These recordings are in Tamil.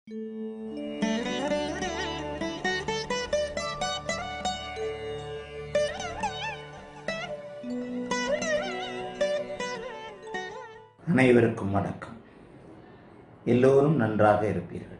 அனைவருக்கும் வணக்கம் எல்லோரும் நன்றாக இருப்பீர்கள்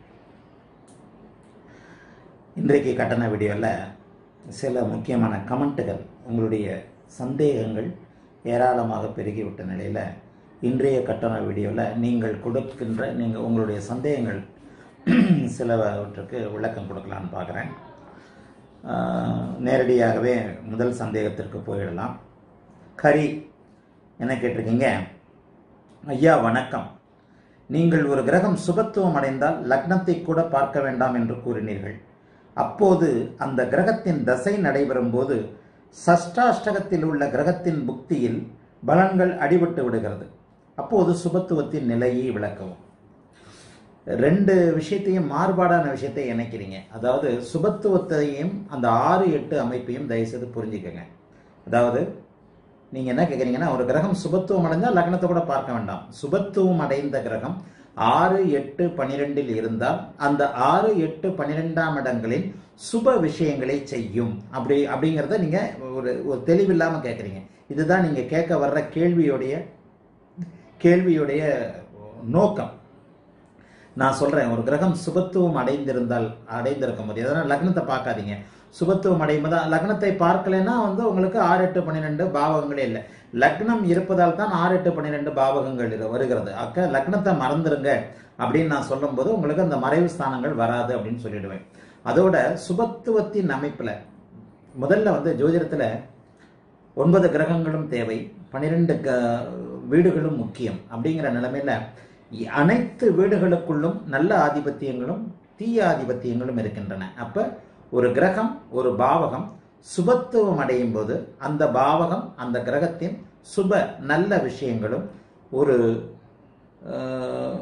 இன்றைக்கு கட்டண வீடியோவில் சில முக்கியமான கமெண்ட்டுகள் உங்களுடைய சந்தேகங்கள் ஏராளமாக பெருகிவிட்ட நிலையில் இன்றைய கட்டண வீடியோவில் நீங்கள் கொடுக்கின்ற நீங்கள் உங்களுடைய சந்தேகங்கள் சிலவற்றுக்கு விளக்கம் கொடுக்கலான்னு பார்க்குறேன் ஆஹ், நேரடியாகவே முதல் சந்தேகத்திற்கு போயிடலாம் கரி என்ன கேட்டிருக்கீங்க ஐயா வணக்கம் நீங்கள் ஒரு கிரகம் சுபத்துவம் அடைந்தால் லக்னத்தை கூட பார்க்க வேண்டாம் என்று கூறினீர்கள் அப்போது அந்த கிரகத்தின் தசை நடைபெறும் போது சஷ்டாஷ்டகத்தில் உள்ள கிரகத்தின் புக்தியில் பலன்கள் அடிபட்டு விடுகிறது அப்போது சுபத்துவத்தின் நிலையை விளக்கவும் ரெண்டு விஷயத்தையும் மாறுபாடான விஷயத்தை இணைக்கிறீங்க அதாவது சுபத்துவத்தையும் அந்த ஆறு எட்டு அமைப்பையும் தயவுசெய்து புரிஞ்சுக்கங்க அதாவது நீங்க என்ன கேக்குறீங்கன்னா ஒரு கிரகம் சுபத்துவம் அடைஞ்சால் லக்னத்தை கூட பார்க்க வேண்டாம் சுபத்துவம் அடைந்த கிரகம் ஆறு எட்டு பனிரெண்டில் இருந்தால் அந்த ஆறு எட்டு பனிரெண்டாம் இடங்களில் சுப விஷயங்களை செய்யும் அப்படி அப்படிங்கிறத நீங்க ஒரு ஒரு தெளிவில்லாம கேட்குறீங்க இதுதான் நீங்க கேட்க வர்ற கேள்வியுடைய கேள்வியுடைய நோக்கம் நான் சொல்றேன் ஒரு கிரகம் சுபத்துவம் அடைந்திருந்தால் அடைந்திருக்கும் போது அதனால் லக்னத்தை பார்க்காதீங்க சுபத்துவம் அடையும் போது லக்னத்தை பார்க்கலைன்னா வந்து உங்களுக்கு ஆறு எட்டு பன்னிரெண்டு பாவகங்களே இல்லை லக்னம் இருப்பதால் தான் ஆறு எட்டு பன்னிரெண்டு பாவகங்கள் இரு- வருகிறது அக்க லக்னத்தை மறந்துருங்க அப்படின்னு நான் சொல்லும்போது உங்களுக்கு அந்த மறைவு ஸ்தானங்கள் வராது அப்படின்னு சொல்லிடுவேன் அதோட சுபத்துவத்தின் அமைப்புல முதல்ல வந்து ஜோதிடத்துல ஒன்பது கிரகங்களும் தேவை பன்னிரெண்டு க வீடுகளும் முக்கியம் அப்படிங்கிற நிலைமையில இ- அனைத்து வீடுகளுக்குள்ளும் நல்ல ஆதிபத்தியங்களும் தீய ஆதிபத்தியங்களும் இருக்கின்றன அப்ப ஒரு கிரகம் ஒரு பாவகம் சுபத்துவம் அடையும் போது அந்த பாவகம் அந்த கிரகத்தின் சுப நல்ல விஷயங்களும் ஒரு அஹ்,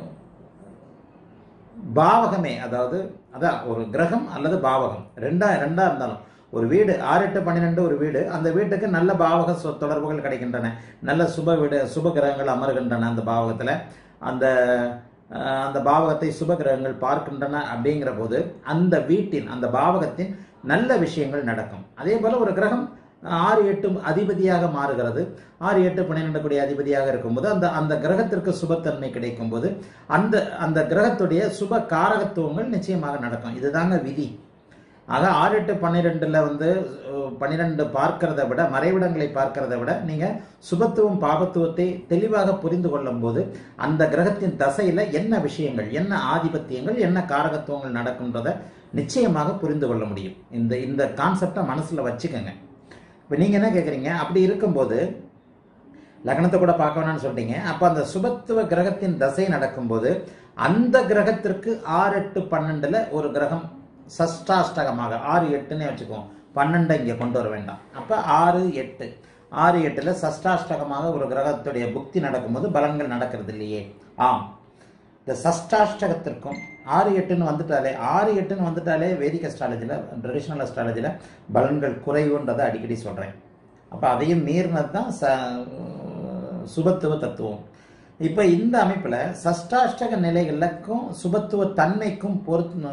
பாவகமே அதாவது அதான் ஒரு கிரகம் அல்லது பாவகம் ரெண்டா ரெண்டா இருந்தாலும் ஒரு வீடு ஆறு எட்டு பன்னிரெண்டு ஒரு வீடு அந்த வீட்டுக்கு நல்ல பாவக சொ- தொடர்புகள் கிடைக்கின்றன நல்ல சுப வீடு சுப கிரகங்கள் அமர்கின்றன அந்த பாவகத்துல அந்த அஹ், அந்த பாவகத்தை சுப கிரகங்கள் பார்க்கின்றன அப்படிங்கிற போது அந்த வீட்டின் அந்த பாவகத்தின் நல்ல விஷயங்கள் நடக்கும் அதே போல ஒரு கிரகம் ஆறு எட்டு அதிபதியாக மாறுகிறது ஆறு எட்டு பன்னிரெண்டு கூடிய அதிபதியாக இருக்கும்போது அந்த அந்த கிரகத்திற்கு சுபத்தன்மை கிடைக்கும் போது அந்த அந்த கிரகத்துடைய சுப காரகத்துவங்கள் நிச்சயமாக நடக்கும் இதுதாங்க விதி ஆக ஆறு எட்டு பன்னிரெண்டுல வந்து அஹ், பன்னிரெண்டு பார்க்கிறத விட மறைவிடங்களை பார்க்கிறத விட நீங்க சுபத்துவம் பாபத்துவத்தை தெளிவாக புரிந்து கொள்ளும் போது அந்த கிரகத்தின் தசையில என்ன விஷயங்கள் என்ன ஆதிபத்தியங்கள் என்ன காரகத்துவங்கள் நடக்குன்றத நிச்சயமாக புரிந்து கொள்ள முடியும் இந்த இந்த கான்செப்டை மனசுல வச்சுக்கோங்க இப்போ நீங்க என்ன கேக்குறீங்க அப்படி இருக்கும்போது லக்னத்தை கூட பார்க்க வேணாம்னு சொல்லிட்டீங்க அப்ப அந்த சுபத்துவ கிரகத்தின் தசை நடக்கும்போது அந்த கிரகத்திற்கு ஆறு எட்டு பன்னெண்டுல ஒரு கிரகம் சஷ்டாஷ்டகமாக ஆறு எட்டுன்னே வச்சுக்குவோம் பன்னெண்டை இங்க கொண்டு வர வேண்டாம் அப்ப ஆறு எட்டு ஆறு எட்டுல சஷ்டாஷ்டகமாக ஒரு கிரகத்துடைய புக்தி நடக்கும்போது பலன்கள் நடக்கிறது இல்லையே ஆம் இந்த சஷ்டாஷ்டகத்திற்கும் ஆறு எட்டுன்னு வந்துட்டாலே ஆறு எட்டுன்னு வந்துட்டாலே வேதிக் அஸ்ட்ராலஜியில் ட்ரெடிஷ்னல் அஸ்ட்ராலஜியில் பலன்கள் குறைவுன்றதை அடிக்கடி சொல்கிறேன் அப்போ அதையும் மீறினது தான் ச சுபத்துவ தத்துவம் இப்போ இந்த அமைப்பில் சஷ்டாஷ்டக நிலைகளுக்கும் சுபத்துவ தன்மைக்கும் பொருத்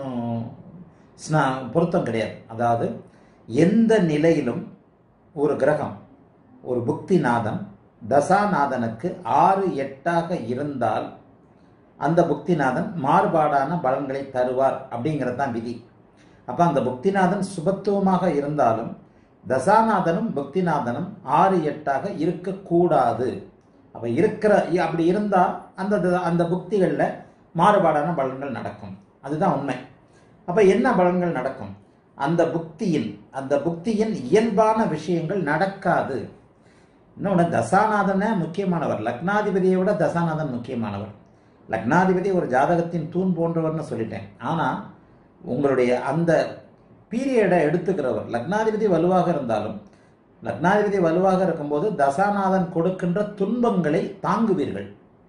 ஸ்ன- பொருத்தம் கிடையாது அதாவது எந்த நிலையிலும் ஒரு கிரகம் ஒரு புக்திநாதன் தசாநாதனுக்கு ஆறு எட்டாக இருந்தால் அந்த புக்திநாதன் மாறுபாடான பலன்களை தருவார் அப்படிங்கிறது தான் விதி அப்ப அந்த புக்திநாதன் சுபத்துவமாக இருந்தாலும் தசாநாதனும் புக்திநாதனும் ஆறு எட்டாக இருக்கக்கூடாது அப்ப இருக்கிற அப்படி இருந்தா அந்த த- அந்த புக்திகள்ல மாறுபாடான பலன்கள் நடக்கும் அதுதான் உண்மை அப்ப என்ன பலன்கள் நடக்கும் அந்த புக்தியில் அந்த புக்தியின் இயல்பான விஷயங்கள் நடக்காது இன்னொன்று தசாநாதனே முக்கியமானவர் லக்னாதிபதியை விட தசாநாதன் முக்கியமானவர் லக்னாதிபதி ஒரு ஜாதகத்தின் தூண் போன்றவர்னு சொல்லிட்டேன் ஆனால் உங்களுடைய அந்த பீரியடை எடுத்துக்கிறவர் லக்னாதிபதி வலுவாக இருந்தாலும் லக்னாதிபதி வலுவாக இருக்கும்போது தசாநாதன் கொடுக்கின்ற துன்பங்களை தாங்குவீர்கள்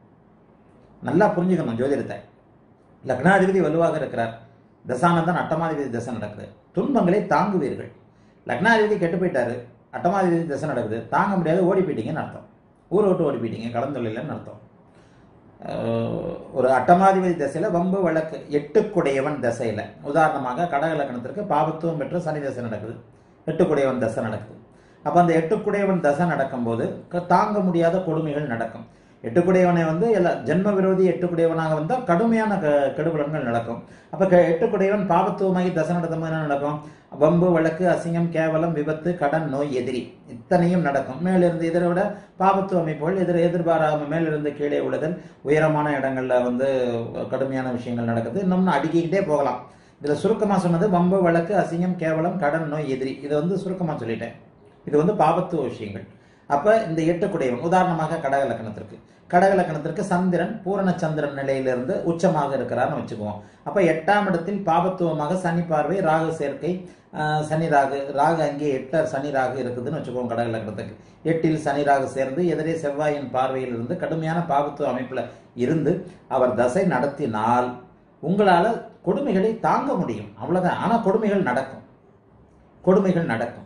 நல்லா புரிஞ்சுக்கணும் ஜோதிடத்தை லக்னாதிபதி வலுவாக இருக்கிறார் தசானந்தன் அட்டமாதிபதி தசை நடக்குது துன்பங்களை தாங்குவீர்கள் லக்னாதிபதி கெட்டு போயிட்டாரு அட்டமாதிபதி தசை நடக்குது தாங்க முடியாது ஓடி போயிட்டீங்கன்னு அர்த்தம் ஊரை விட்டு ஓடி போயிட்டீங்க கலந்துள்ளன்னு அர்த்தம் அஹ், ஒரு அட்டமாதிபதி தசையில வம்பு வழக்கு எட்டுக்குடையவன் தசையில உதாரணமாக கடக லக்னத்திற்கு பாபத்துவம் பெற்ற சனி தசை நடக்குது எட்டுக்குடையவன் தசை நடக்குது அப்ப அந்த எட்டுக்குடையவன் தசை நடக்கும்போது க- தாங்க முடியாத கொடுமைகள் நடக்கும் எட்டுக்குடையவனை வந்து எல்லா ஜென்ம விரோதி எட்டுக்குடையவனாக வந்தால் கடுமையான க- கெடுபலன்கள் நடக்கும் அப்ப க- எட்டுக்குடையவன் பாபத்துவமாகி தசை நடத்தும் போது என்ன நடக்கும் வம்பு வழக்கு அசிங்கம் கேவலம் விபத்து கடன் நோய் எதிரி இத்தனையும் நடக்கும் மேலிருந்து இதரை விட பாபத்துவ அமைப்புகள் எதிர் எதிர்பாராம மேலிருந்து கீழே விழுதல் உயரமான இடங்கள்ல வந்து கடுமையான விஷயங்கள் நடக்குது இன்னும் அடுக்கிக்கிட்டே போகலாம் இதுல சுருக்கமா சொன்னது வம்பு வழக்கு அசிங்கம் கேவலம் கடன் நோய் எதிரி இதை வந்து சுருக்கமா சொல்லிட்டேன் இது வந்து பாபத்துவ விஷயங்கள் அப்ப இந்த எட்டுக்குடையவன் உதாரணமாக கடக லக்கணத்திற்கு கடக லக்கணத்திற்கு சந்திரன் பூரண சந்திரன் நிலையிலிருந்து உச்சமாக இருக்கிறார்னு வச்சுக்குவோம் அப்ப எட்டாம் இடத்தில் பாபத்துவமாக சனி பார்வை ராகு சேர்க்கை ஆஹ், சனி ராகு ராகு அங்கே எட்ட சனி ராகு இருக்குதுன்னு வச்சுக்குவோம் கடக லக்கணத்துக்கு எட்டில் சனி ராகு சேர்ந்து எதிரே செவ்வாயின் பார்வையில் இருந்து கடுமையான பாபத்துவ அமைப்புல இருந்து அவர் தசை நடத்தினால் உங்களால கொடுமைகளை தாங்க முடியும் அவ்வளவுதான் ஆனா கொடுமைகள் நடக்கும் கொடுமைகள் நடக்கும்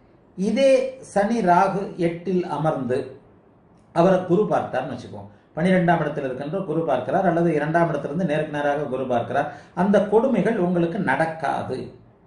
இதே சனி ராகு எட்டில் அமர்ந்து அவரை குரு பார்த்தார்னு வச்சுக்குவோம் பனிரெண்டாம் இடத்தில் இருக்கின்ற குரு பார்க்கிறார் அல்லது இரண்டாம் இடத்திலிருந்து நேருக்கு நேராக குரு பார்க்கிறார் அந்த கொடுமைகள் உங்களுக்கு நடக்காது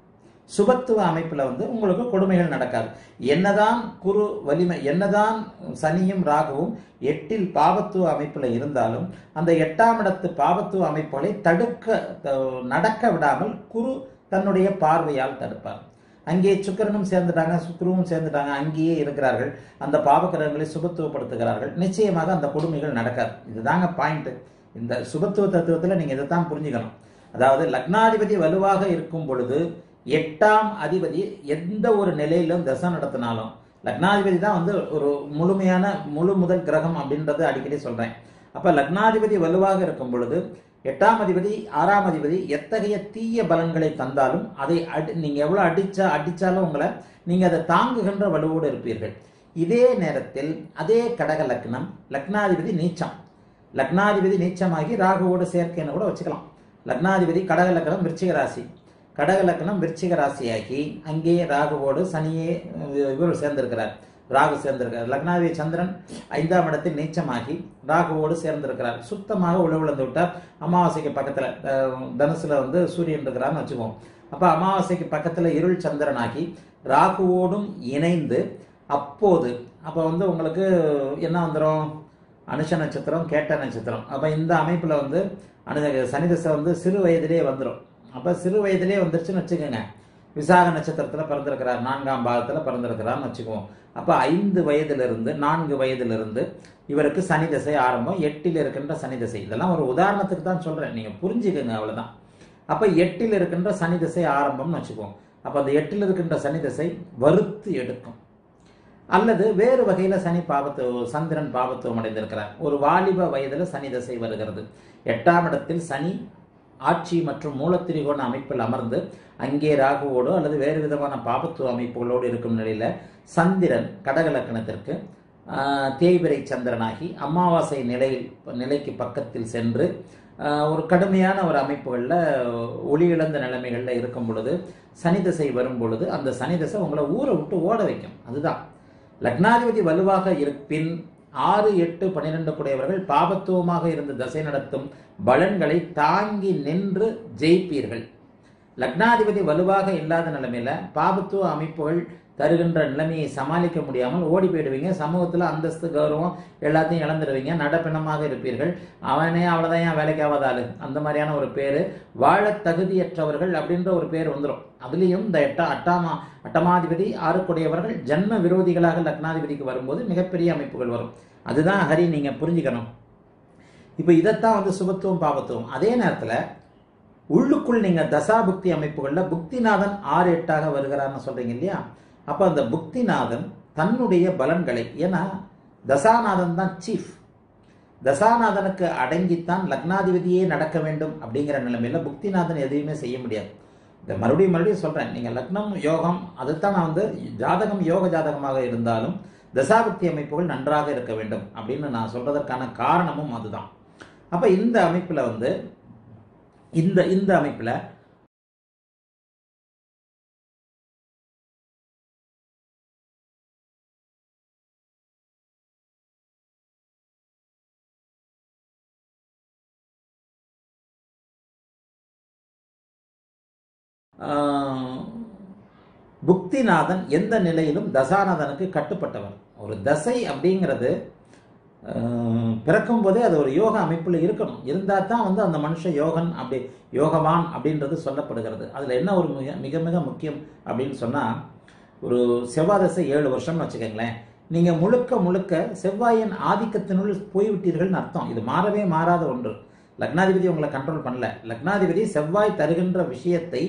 சுபத்துவ அமைப்புல வந்து உங்களுக்கு கொடுமைகள் நடக்காது என்னதான் குரு வலிமை என்னதான் சனியும் ராகுவும் எட்டில் பாவத்துவ அமைப்புல இருந்தாலும் அந்த எட்டாம் இடத்து பாவத்துவ அமைப்புகளை தடுக்க த- நடக்க விடாமல் குரு தன்னுடைய பார்வையால் தடுப்பார் அங்கே சுக்கிரனும் சேர்ந்துட்டாங்க சுக்கிரவும் சேர்ந்துட்டாங்க அங்கேயே இருக்கிறார்கள் அந்த பாவக்கிரகங்களை சுபத்துவப்படுத்துகிறார்கள் நிச்சயமாக அந்த கொடுமைகள் நடக்காது இதுதாங்க பாயிண்ட் இந்த சுபத்துவ தத்துவத்தில் நீங்க இதைத்தான் புரிஞ்சுக்கணும் அதாவது லக்னாதிபதி வலுவாக இருக்கும் பொழுது எட்டாம் அதிபதி எந்த ஒரு நிலையிலும் தசை நடத்தினாலும் லக்னாதிபதி தான் வந்து ஒரு முழுமையான முழு முதல் கிரகம் அப்படின்றத அடிக்கடி சொல்றேன் அப்ப லக்னாதிபதி வலுவாக இருக்கும் பொழுது எட்டாம் அதிபதி ஆறாம் அதிபதி எத்தகைய தீய பலன்களை தந்தாலும் அதை அடி நீங்க எவ்வளவு அடிச்சா அடிச்சாலும் உங்களை நீங்க அதை தாங்குகின்ற வலுவோடு இருப்பீர்கள் இதே நேரத்தில் அதே கடக லக்னம் லக்னாதிபதி நீச்சம் லக்னாதிபதி நீச்சமாகி ராகுவோடு சேர்க்கைன்னு கூட வச்சுக்கலாம் லக்னாதிபதி கடக லக்னம் விருச்சிக ராசி கடக லக்னம் விருச்சிக ராசியாகி அங்கே ராகுவோடு சனியே அஹ், இவர் சேர்ந்திருக்கிறார் ராகு சேர்ந்திருக்கிறார் லக்னாதிபதி சந்திரன் ஐந்தாம் இடத்தில் நீச்சமாகி ராகுவோடு சேர்ந்திருக்கிறார் சுத்தமாக உழவுழந்து விட்டார் அமாவாசைக்கு பக்கத்துல அஹ், தனுசுல வந்து சூரியன் இருக்கிறார்னு வச்சுக்குவோம் அப்ப அமாவாசைக்கு பக்கத்துல இருள் சந்திரனாகி ராகுவோடும் இணைந்து அப்போது அப்ப வந்து உங்களுக்கு என்ன வந்துடும் அனுஷ நட்சத்திரம் கேட்ட நட்சத்திரம் அப்ப இந்த அமைப்புல வந்து அனு சனி திசை வந்து சிறு வயதிலே வந்துடும் அப்ப சிறு வயதிலே வந்துருச்சுன்னு வச்சுக்கோங்க விசாக நட்சத்திரத்துல பிறந்திருக்கிறார் நான்காம் பாகத்துல பிறந்திருக்கிறார்னு வச்சுக்குவோம் அப்ப ஐந்து வயதிலிருந்து நான்கு வயதிலிருந்து இவருக்கு சனி திசை ஆரம்பம் எட்டில் இருக்கின்ற சனி திசை இதெல்லாம் ஒரு உதாரணத்துக்கு தான் சொல்றேன் நீங்க புரிஞ்சுக்கங்க அவ்வளவுதான் அப்ப எட்டில் இருக்கின்ற சனி திசை ஆரம்பம்னு வச்சுக்குவோம் அப்ப அந்த எட்டில் இருக்கின்ற சனி திசை வறுத்து எடுக்கும் அல்லது வேறு வகையில சனி பாவத்து சந்திரன் பாவத்துவம் அடைந்திருக்கிறார் ஒரு வாலிப வயதுல சனி திசை வருகிறது எட்டாம் இடத்தில் சனி ஆட்சி மற்றும் மூலத்திரிகோண அமைப்பில் அமர்ந்து அங்கே ராகுவோடு அல்லது வேறு விதமான பாபத்துவ அமைப்புகளோடு இருக்கும் நிலையில சந்திரன் கடக லக்கணத்திற்கு ஆஹ், தேய்பிறை சந்திரனாகி அமாவாசை நிலை நிலைக்கு பக்கத்தில் சென்று ஆஹ், ஒரு கடுமையான ஒரு அமைப்புகளில் ஒளி இழந்த நிலைமைகளில் இருக்கும் பொழுது சனி திசை வரும் பொழுது அந்த சனி திசை உங்களை ஊரை விட்டு ஓட வைக்கும் அதுதான் லக்னாதிபதி வலுவாக இருப்பின் ஆறு எட்டு பன்னிரெண்டு கூடியவர்கள் பாபத்துவமாக இருந்து தசை நடத்தும் பலன்களை தாங்கி நின்று ஜெயிப்பீர்கள் லக்னாதிபதி வலுவாக இல்லாத நிலைமையில பாபத்துவ அமைப்புகள் தருகின்ற நிலைமையை சமாளிக்க முடியாமல் ஓடி போயிடுவீங்க சமூகத்துல அந்தஸ்து கௌரவம் எல்லாத்தையும் இழந்துடுவீங்க நடப்பிணமாக இருப்பீர்கள் அவனே அவ்வளவுதான் ஏன் வேலைக்கு ஆகாத ஆளு அந்த மாதிரியான ஒரு பேரு வாழ தகுதியற்றவர்கள் அப்படின்ற ஒரு பேர் வந்துடும் அதுலேயும் இந்த எட்டா அட்டாமா அட்டமாதிபதி ஆறுக்குடையவர்கள் ஜன்ம விரோதிகளாக லக்னாதிபதிக்கு வரும்போது மிகப்பெரிய அமைப்புகள் வரும் அதுதான் ஹரி நீங்க புரிஞ்சுக்கணும் இப்போ இதைத்தான் வந்து சுபத்துவம் பாபத்துவம் அதே நேரத்துல உள்ளுக்குள் நீங்க தசாபுக்தி அமைப்புகள்ல புக்திநாதன் ஆறு எட்டாக வருகிறார்னு சொல்றீங்க இல்லையா அப்ப அந்த புக்திநாதன் தன்னுடைய பலன்களை ஏன்னா தசாநாதன் தான் சீஃப் தசாநாதனுக்கு அடங்கித்தான் லக்னாதிபதியே நடக்க வேண்டும் அப்படிங்கிற நிலைமையில புக்திநாதன் எதையுமே செய்ய முடியாது இந்த மறுபடியும் மறுபடியும் சொல்றேன் நீங்க லக்னம் யோகம் அதுதான் நான் வந்து ஜாதகம் யோக ஜாதகமாக இருந்தாலும் தசாபக்தி அமைப்புகள் நன்றாக இருக்க வேண்டும் அப்படின்னு நான் சொல்றதற்கான காரணமும் அதுதான் அப்ப இந்த அமைப்புல வந்து இந்த இந்த அமைப்புல ஆஹ், புக்திநாதன் எந்த நிலையிலும் தசாநாதனுக்கு கட்டுப்பட்டவர் ஒரு தசை அப்படிங்கிறது ஆஹ், பிறக்கும் போதே அது ஒரு யோக அமைப்பில் இருக்கணும் இருந்தால் தான் வந்து அந்த மனுஷ யோகன் அப்படி யோகவான் அப்படின்றது சொல்லப்படுகிறது அதில் என்ன ஒரு மிக மிக மிக முக்கியம் அப்படின்னு சொன்னால் ஒரு செவ்வாய் தசை ஏழு வருஷம்னு வச்சுக்கோங்களேன் நீங்கள் முழுக்க முழுக்க செவ்வாயின் ஆதிக்கத்தினுள் போய்விட்டீர்கள்னு அர்த்தம் இது மாறவே மாறாத ஒன்று லக்னாதிபதி உங்களை கண்ட்ரோல் பண்ணல லக்னாதிபதி செவ்வாய் தருகின்ற விஷயத்தை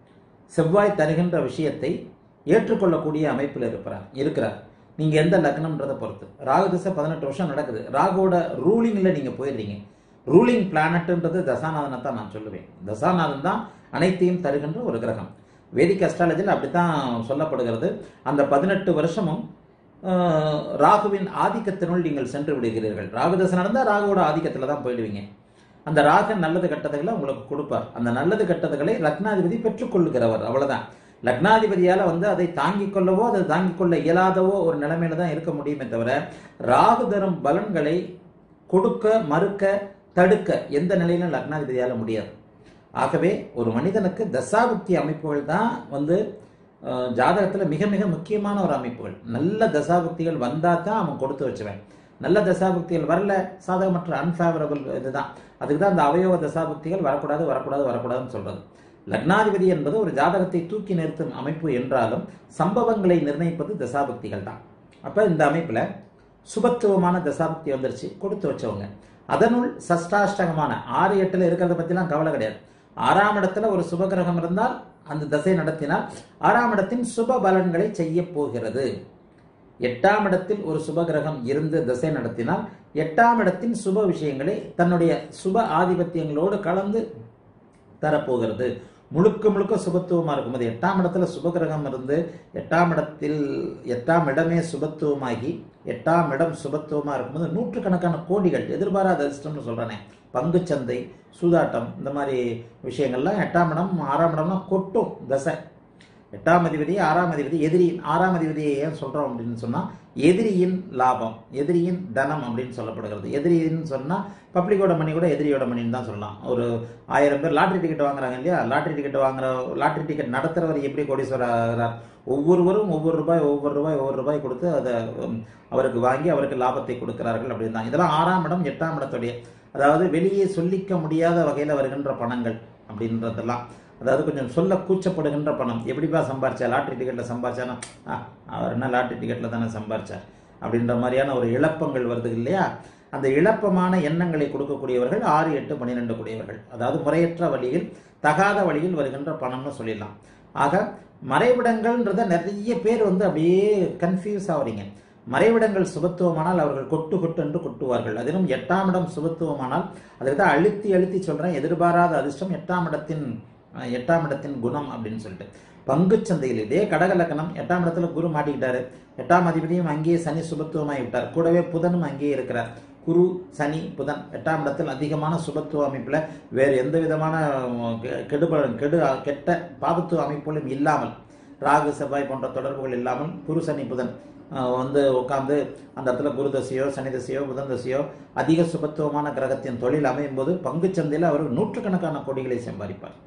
செவ்வாய் தருகின்ற விஷயத்தை ஏற்றுக்கொள்ளக்கூடிய அமைப்பில் இருக்கிறார் இருக்கிறார் நீங்க எந்த லக்னம்ன்றதை பொறுத்து ராகு திசை பதினெட்டு வருஷம் நடக்குது ராகுவோட ரூலிங்ல நீங்க போயிடுறீங்க ரூலிங் பிளானட்ன்றது தசாநாதனை தான் நான் சொல்லுவேன் தசாநாதன் தான் அனைத்தையும் தருகின்ற ஒரு கிரகம் வேதிக் அஸ்ட்ராலஜியில் அப்படித்தான் சொல்லப்படுகிறது அந்த பதினெட்டு வருஷமும் ஆஹ், ராகுவின் ஆதிக்கத்தினுள் நீங்கள் சென்று விடுகிறீர்கள் ராகு தசை நடந்தால் ராகுவோட ஆதிக்கத்தில் தான் போயிடுவீங்க அந்த ராகன் நல்லது கெட்டதுகளை உங்களுக்கு கொடுப்பார் அந்த நல்லது கெட்டதுகளை லக்னாதிபதி பெற்றுக்கொள்ளுகிறவர் அவ்வளவுதான் லக்னாதிபதியால வந்து அதை தாங்கிக் கொள்ளவோ அதை தாங்கிக் கொள்ள இயலாதவோ ஒரு நிலைமையில தான் இருக்க முடியுமே தவிர ராகு தரும் பலன்களை கொடுக்க மறுக்க தடுக்க எந்த நிலையிலும் லக்னாதிபதியால முடியாது ஆகவே ஒரு மனிதனுக்கு தசாபுக்தி அமைப்புகள் தான் வந்து அஹ், ஜாதகத்துல மிக மிக முக்கியமான ஒரு அமைப்புகள் நல்ல தசாபுக்திகள் வந்தா தான் அவன் கொடுத்து வச்சுவேன் நல்ல தசாபுக்திகள் வரல சாதகமற்ற அன்ஃபேவரபிள் இதுதான் அதுக்கு தான் அந்த அவயோக தசாபுக்திகள் வரக்கூடாது வரக்கூடாது வரக்கூடாதுன்னு சொல்றது லக்னாதிபதி என்பது ஒரு ஜாதகத்தை தூக்கி நிறுத்தும் அமைப்பு என்றாலும் சம்பவங்களை நிர்ணயிப்பது தசாபுக்திகள் தான் அப்ப இந்த அமைப்புல சுபத்துவமான தசாபுக்தி வந்துருச்சு கொடுத்து வச்சவங்க அதனுள் சஷ்டாஷ்டகமான ஆறு எட்டுல இருக்கிறத பத்திலாம் கவலை கிடையாது ஆறாம் இடத்துல ஒரு சுபகிரகம் இருந்தால் அந்த தசை நடத்தினால் ஆறாம் இடத்தின் சுப பலன்களை செய்ய போகிறது எட்டாம் இடத்தில் ஒரு சுபகிரகம் இருந்து திசை நடத்தினால் எட்டாம் இடத்தின் சுப விஷயங்களை தன்னுடைய சுப ஆதிபத்தியங்களோடு கலந்து தரப்போகிறது முழுக்க முழுக்க சுபத்துவமா இருக்கும்போது எட்டாம் இடத்துல சுபகிரகம் இருந்து எட்டாம் இடத்தில் எட்டாம் இடமே சுபத்துவமாகி எட்டாம் இடம் சுபத்துவமா இருக்கும்போது நூற்றுக்கணக்கான கோடிகள் எதிர்பாராத அதிர்ஷ்டம்னு சொல்றானே பங்குச்சந்தை சூதாட்டம் இந்த மாதிரி விஷயங்கள்லாம் எட்டாம் இடம் ஆறாம் இடம்னா கொட்டும் தசை எட்டாம் அதிபதி ஆறாம் அதிபதி எதிரியின் ஆறாம் அதிபதியை ஏன் சொல்றோம் அப்படின்னு சொன்னா எதிரியின் லாபம் எதிரியின் தனம் அப்படின்னு சொல்லப்படுகிறது எதிரின்னு சொன்னா பப்ளிக்கோட மணி கூட எதிரியோட மணின்னு தான் சொல்லலாம் ஒரு ஆயிரம் பேர் லாட்ரி டிக்கெட் வாங்குறாங்க இல்லையா லாட்ரி டிக்கெட் வாங்குற லாட்ரி டிக்கெட் நடத்துறவர் எப்படி கோடீஸ்வரர் ஆகிறார் ஒவ்வொருவரும் ஒவ்வொரு ரூபாய் ஒவ்வொரு ரூபாய் ஒவ்வொரு ரூபாய் கொடுத்து அதை உம், அவருக்கு வாங்கி அவருக்கு லாபத்தை கொடுக்கிறார்கள் அப்படின்னு தான் இதெல்லாம் ஆறாம் இடம் எட்டாம் இடத்துடைய அதாவது வெளியே சொல்லிக்க முடியாத வகையில வருகின்ற பணங்கள் அப்படின்றதெல்லாம் அதாவது கொஞ்சம் சொல்ல கூச்சப்படுகின்ற பணம் எப்படிப்பா சம்பாரிச்சா லாட்ரி டிக்கெட்ல சம்பாரிச்சானா ஆ, அவர் என்ன லாட்ரி டிக்கெட்ல தானே சம்பாரிச்சார் அப்படின்ற மாதிரியான ஒரு இழப்பங்கள் வருது இல்லையா அந்த இழப்பமான எண்ணங்களை கொடுக்கக்கூடியவர்கள் ஆறு எட்டு பன்னிரெண்டு கூடியவர்கள் அதாவது முறையற்ற வழியில் தகாத வழியில் வருகின்ற பணம்னு சொல்லிடலாம் ஆக மறைவிடங்கள்ன்றத நிறைய பேர் வந்து அப்படியே கன்ஃபியூஸ் ஆகுறீங்க மறைவிடங்கள் சுபத்துவமானால் அவர்கள் கொட்டு கொட்டு என்று கொட்டுவார்கள் அதிலும் எட்டாம் இடம் சுபத்துவமானால் அதுக்கு தான் அழுத்தி அழுத்தி சொல்றேன் எதிர்பாராத அதிர்ஷ்டம் எட்டாம் இடத்தின் அஹ், எட்டாம் இடத்தின் குணம் அப்படின்னு சொல்லிட்டு பங்குச் சந்தையில் இதே கடக லக்னம் எட்டாம் இடத்துல குரு மாட்டிக்கிட்டாரு எட்டாம் அதிபதியும் அங்கேயே சனி சுபத்துவமாகி விட்டார் கூடவே புதனும் அங்கேயே இருக்கிறார் குரு சனி புதன் எட்டாம் இடத்தில் அதிகமான சுபத்துவ அமைப்பில் வேறு எந்த விதமான அஹ், கெ- கெடுப கெடு கெட்ட பாபத்துவ அமைப்புகளும் இல்லாமல் ராகு செவ்வாய் போன்ற தொடர்புகள் இல்லாமல் குரு சனி புதன் அஹ், வந்து உட்கார்ந்து அந்த இடத்துல குரு தசையோ சனி தசையோ புதன் தசையோ அதிக சுபத்துவமான கிரகத்தின் தொழில் அமையும் போது பங்குச்சந்தையில் அவர் நூற்றுக்கணக்கான கோடிகளை சம்பாதிப்பார்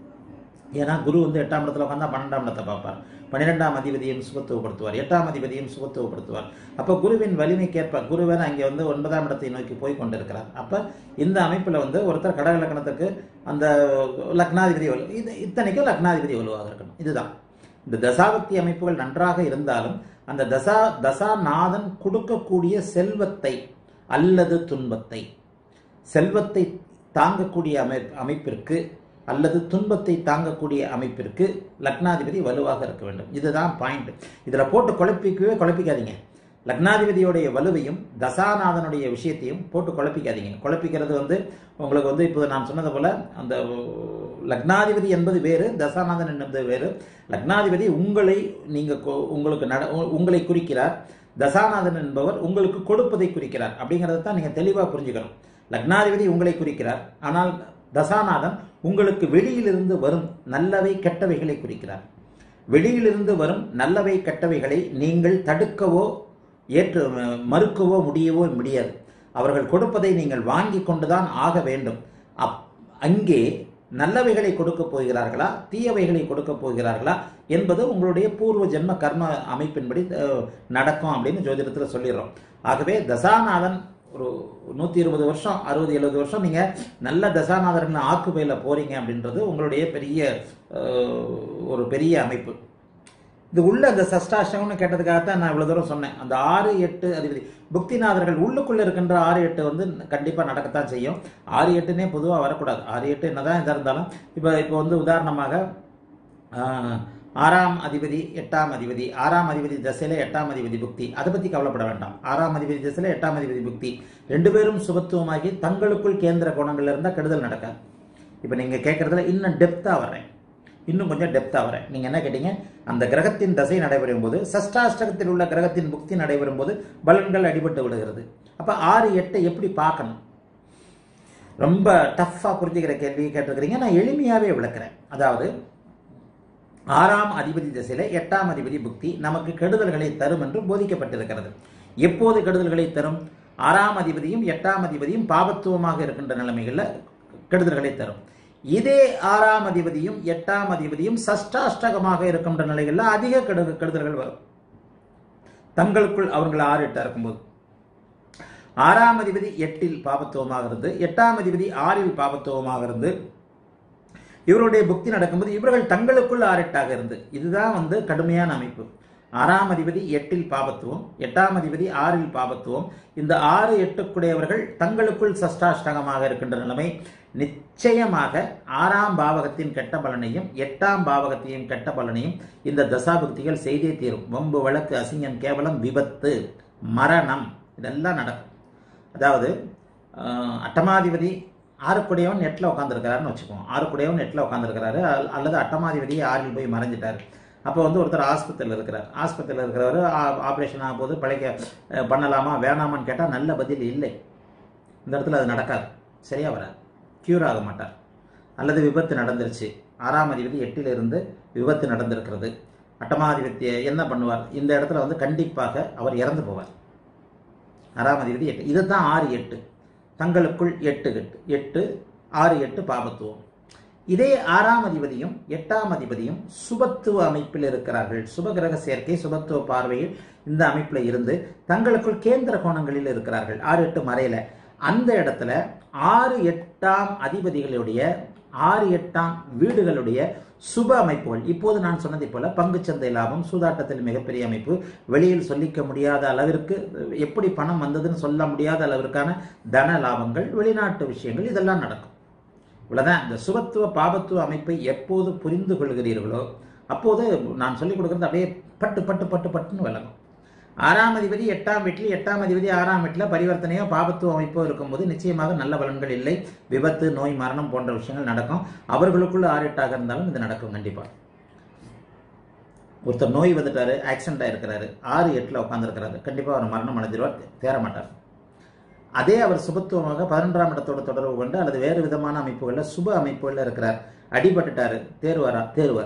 ஏன்னா குரு வந்து எட்டாம் இடத்துல உட்காந்தா பன்னெண்டாம் இடத்தை பார்ப்பார் பன்னிரெண்டாம் அதிபதியும் சுபத்துவப்படுத்துவார் எட்டாம் அதிபதியும் சுபத்துவப்படுத்துவார் அப்போ குருவின் வலிமைக்கேற்ப குரு வேற அங்கே வந்து ஒன்பதாம் இடத்தை நோக்கி போய் கொண்டிருக்கிறார் அப்போ இந்த அமைப்பில் வந்து ஒருத்தர் கடக லக்னத்துக்கு அந்த லக்னாதிபதி வலு இது இத்தனைக்கும் லக்னாதிபதி வலுவாக இருக்கணும் இதுதான் இந்த தசாபக்தி அமைப்புகள் நன்றாக இருந்தாலும் அந்த தசா தசாநாதன் கொடுக்கக்கூடிய செல்வத்தை அல்லது துன்பத்தை செல்வத்தை தாங்கக்கூடிய அமை அமைப்பிற்கு அல்லது துன்பத்தை தாங்கக்கூடிய அமைப்பிற்கு லக்னாதிபதி வலுவாக இருக்க வேண்டும் இதுதான் பாயிண்ட் இதில் போட்டு குழப்பிக்கவே குழப்பிக்காதீங்க லக்னாதிபதியோடைய வலுவையும் தசாநாதனுடைய விஷயத்தையும் போட்டு குழப்பிக்காதீங்க குழப்பிக்கிறது வந்து உங்களுக்கு வந்து இப்போ நான் சொன்னது போல அந்த லக்னாதிபதி என்பது வேறு தசாநாதன் என்பது வேறு லக்னாதிபதி உங்களை நீங்க கொ- உங்களுக்கு நட உங்களை குறிக்கிறார் தசாநாதன் என்பவர் உங்களுக்கு கொடுப்பதை குறிக்கிறார் அப்படிங்கறத தான் நீங்க தெளிவா புரிஞ்சுக்கணும் லக்னாதிபதி உங்களை குறிக்கிறார் ஆனால் தசாநாதன் உங்களுக்கு வெளியிலிருந்து வரும் நல்லவை கெட்டவைகளை குறிக்கிறார் வெளியிலிருந்து வரும் நல்லவை கெட்டவைகளை நீங்கள் தடுக்கவோ ஏற்று மறுக்கவோ முடியவோ முடியாது அவர்கள் கொடுப்பதை நீங்கள் வாங்கி கொண்டுதான் ஆக வேண்டும் அப் அங்கே நல்லவைகளை கொடுக்க போகிறார்களா தீயவைகளை கொடுக்க போகிறார்களா என்பது உங்களுடைய பூர்வ ஜென்ம கர்ம அமைப்பின்படி அஹ், நடக்கும் அப்படின்னு ஜோதிடத்தில் சொல்லிடுறோம் ஆகவே தசாநாதன் ஒரு நூற்றி இருபது வருஷம் அறுபது எழுபது வருஷம் நீங்கள் நல்ல தசாநாதர்கள் ஆக்குபையில் போறீங்க அப்படின்றது உங்களுடைய பெரிய அஹ், ஒரு பெரிய அமைப்பு இது உள்ள அந்த சஷ்டாஷ்டகம்னு கேட்டதுக்காகத்தான் நான் இவ்வளவு தூரம் சொன்னேன் அந்த ஆறு எட்டு அதிபதி புக்திநாதர்கள் உள்ளுக்குள்ள இருக்கின்ற ஆறு எட்டு வந்து கண்டிப்பா நடக்கத்தான் செய்யும் ஆறு எட்டுனே பொதுவா வரக்கூடாது ஆறு எட்டு என்னதான் இதாக இருந்தாலும் இப்போ இப்போ வந்து உதாரணமாக ஆஹ், ஆறாம் அதிபதி எட்டாம் அதிபதி ஆறாம் அதிபதி தசையில எட்டாம் அதிபதி புக்தி அதை பத்தி கவலைப்பட வேண்டாம் ஆறாம் அதிபதி தசையில எட்டாம் அதிபதி புக்தி ரெண்டு பேரும் சுபத்துவமாகி தங்களுக்குள் கேந்திர குணங்கள்ல இருந்தா கெடுதல் நடக்காது இப்போ நீங்க கேட்கறதுல இன்னும் டெப்தா வர்றேன் இன்னும் கொஞ்சம் டெப்தா வரேன் நீங்க என்ன கேட்டீங்க அந்த கிரகத்தின் தசை நடைபெறும் போது சஷ்டாஷ்டகத்தில் உள்ள கிரகத்தின் புக்தி நடைபெறும் போது பலன்கள் அடிபட்டு விடுகிறது அப்ப ஆறு எட்டை எப்படி பார்க்கணும் ரொம்ப டஃப்பா புரிஞ்சுக்கிற கேள்வி கேட்டிருக்கிறீங்க நான் எளிமையாவே விளக்குறேன் அதாவது ஆறாம் அதிபதி திசையில எட்டாம் அதிபதி புக்தி நமக்கு கெடுதல்களை தரும் என்று போதிக்கப்பட்டிருக்கிறது எப்போது கெடுதல்களை தரும் ஆறாம் அதிபதியும் எட்டாம் அதிபதியும் பாபத்துவமாக இருக்கின்ற நிலைமைகள்ல கெடுதல்களை தரும் இதே ஆறாம் அதிபதியும் எட்டாம் அதிபதியும் சஷ்டாஷ்டகமாக இருக்கின்ற நிலைகள்ல அதிக கெடு கெடுதல்கள் வரும் தங்களுக்குள் அவர்கள் ஆறு எட்டா இருக்கும்போது ஆறாம் அதிபதி எட்டில் பாபத்துவமாக இருந்து எட்டாம் அதிபதி ஆறில் பாபத்துவமாக இருந்து இவருடைய புக்தி நடக்கும்போது இவர்கள் தங்களுக்குள் ஆரெட்டாக இருந்து இதுதான் வந்து கடுமையான அமைப்பு ஆறாம் அதிபதி எட்டில் பாபத்துவம் எட்டாம் அதிபதி ஆறில் பாபத்துவம் இந்த ஆறு எட்டுக்குடையவர்கள் தங்களுக்குள் சஷ்டாஷ்டகமாக இருக்கின்ற நிலைமை நிச்சயமாக ஆறாம் பாவகத்தின் கெட்ட பலனையும் எட்டாம் பாவகத்தையும் கெட்ட பலனையும் இந்த தசாபுக்திகள் செய்தே தீரும் வம்பு வழக்கு அசிங்கம் கேவலம் விபத்து மரணம் இதெல்லாம் நடக்கும் அதாவது ஆஹ், அட்டமாதிபதி ஆறுக்குடையவன் எட்டில் உட்காந்துருக்கிறாருன்னு வச்சுக்குவோம் ஆறுக்குடையவன் எட்டில் உட்காந்துருக்கிறாரு அல்லது அட்டமாதிபதி ஆறில் போய் மறைஞ்சிட்டாரு அப்போ வந்து ஒருத்தர் ஆஸ்பத்திரியில் இருக்கிறார் ஆஸ்பத்திரியில் இருக்கிறவர் ஆப்ரேஷன் ஆகும் போது பிழைக்க அஹ், பண்ணலாமா வேணாமான்னு கேட்டால் நல்ல பதில் இல்லை இந்த இடத்துல அது நடக்காது சரியா வராது க்யூர் ஆக மாட்டார் அல்லது விபத்து நடந்துருச்சு ஆறாம் அதிபதி எட்டிலிருந்து விபத்து நடந்திருக்கிறது அட்டமாதிபத்திய என்ன பண்ணுவார் இந்த இடத்துல வந்து கண்டிப்பாக அவர் இறந்து போவார் ஆறாம் அதிபதி எட்டு இதுதான் ஆறு எட்டு தங்களுக்குள் எட்டு எட்டு எட்டு ஆறு எட்டு பாபத்துவம் இதே ஆறாம் அதிபதியும் எட்டாம் அதிபதியும் சுபத்துவ அமைப்பில் இருக்கிறார்கள் சுபகிரக சேர்க்கை சுபத்துவ பார்வையில் இந்த அமைப்பில் இருந்து தங்களுக்குள் கேந்திர கோணங்களில் இருக்கிறார்கள் ஆறு எட்டு மறையில அந்த இடத்துல ஆறு எட்டாம் அதிபதிகளுடைய ஆறு எட்டாம் வீடுகளுடைய சுப அமைப்புகள் இப்போது நான் சொன்னதை போல பங்குச்சந்தை லாபம் சூதாட்டத்தில் மிகப்பெரிய அமைப்பு வெளியில் சொல்லிக்க முடியாத அளவிற்கு எப்படி பணம் வந்ததுன்னு சொல்ல முடியாத அளவிற்கான தன லாபங்கள் வெளிநாட்டு விஷயங்கள் இதெல்லாம் நடக்கும் இவ்வளவுதான் இந்த சுபத்துவ பாபத்துவ அமைப்பை எப்போது புரிந்து கொள்கிறீர்களோ அப்போது நான் சொல்லிக் கொடுக்கறது அப்படியே பட்டு பட்டு பட்டு பட்டுன்னு விளங்கும் ஆறாம் அதிபதி எட்டாம் வீட்டில் எட்டாம் அதிபதி ஆறாம் வீட்டில் பரிவர்த்தனையோ பாபத்துவ அமைப்போ இருக்கும்போது நிச்சயமாக நல்ல பலன்கள் இல்லை விபத்து நோய் மரணம் போன்ற விஷயங்கள் நடக்கும் அவர்களுக்குள்ள ஆறு எட்டாக இருந்தாலும் இது நடக்கும் கண்டிப்பா ஒருத்தர் நோய் வந்துட்டாரு ஆக்சிடென்ட் ஆயிருக்கிறாரு ஆறு எட்டில் உட்காந்துருக்கிறாரு கண்டிப்பாக அவர் மரணம் அடைஞ்சிருவார் தேர மாட்டார் அதே அவர் சுபத்துவமாக பதினொன்றாம் இடத்தோட தொடர்பு கொண்டு அல்லது வேறு விதமான அமைப்புகளில் சுப அமைப்புகளில் இருக்கிறார் அடிபட்டுட்டாரு தேர்வாரா தேர்வார்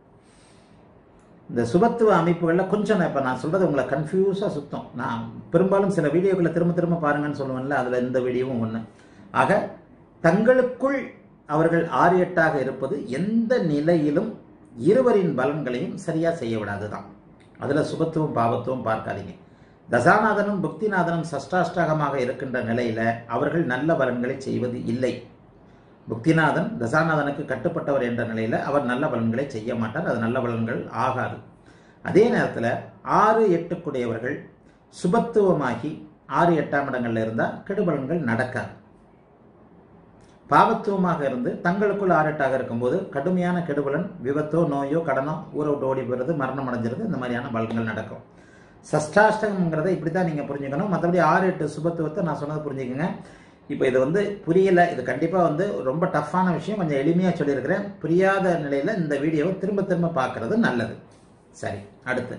இந்த சுபத்துவ அமைப்புகளில் கொஞ்சம் நான் இப்போ நான் சொல்றது உங்களை கன்ஃபியூஸாக சுத்தம் நான் பெரும்பாலும் சில வீடியோக்களை திரும்ப திரும்ப பாருங்கன்னு சொல்லுவேன்ல அதில் இந்த வீடியோவும் ஒன்று ஆக தங்களுக்குள் அவர்கள் ஆறு எட்டாக இருப்பது எந்த நிலையிலும் இருவரின் பலன்களையும் சரியா செய்ய விடாதுதான் அதுல சுபத்துவம் பாவத்துவம் பார்க்காதீங்க தசாநாதனும் புக்திநாதனும் சஷ்டாஷ்டாகமாக இருக்கின்ற நிலையில அவர்கள் நல்ல பலன்களை செய்வது இல்லை புக்திநாதன் தசாநாதனுக்கு கட்டுப்பட்டவர் என்ற நிலையில அவர் நல்ல பலன்களை செய்ய மாட்டார் அது நல்ல பலன்கள் ஆகாது அதே நேரத்தில் ஆறு எட்டுக்குடையவர்கள் சுபத்துவமாகி ஆறு எட்டாம் இடங்கள்ல இருந்தால் கெடுபலன்கள் நடக்காது பாவத்துவமாக இருந்து தங்களுக்குள் ஆரெட்டாக இருக்கும்போது கடுமையான கெடுபலன் விபத்தோ நோயோ கடனோ ஊரை விட்டு ஓடி போகிறது மரணம் அடைஞ்சிருது இந்த மாதிரியான பலன்கள் நடக்கும் சஷ்டாஷ்டகம்ங்கிறத இப்படி தான் நீங்கள் புரிஞ்சுக்கணும் மற்றபடி ஆறு எட்டு சுபத்துவத்தை நான் சொன்னது புரிஞ்சுக்கங்க இப்போ இது வந்து புரியல இது கண்டிப்பாக வந்து ரொம்ப டஃப்பான விஷயம் கொஞ்சம் எளிமையாக சொல்லியிருக்கிறேன் புரியாத நிலையில் இந்த வீடியோவை திரும்ப திரும்ப பார்க்கறது நல்லது சரி அடுத்து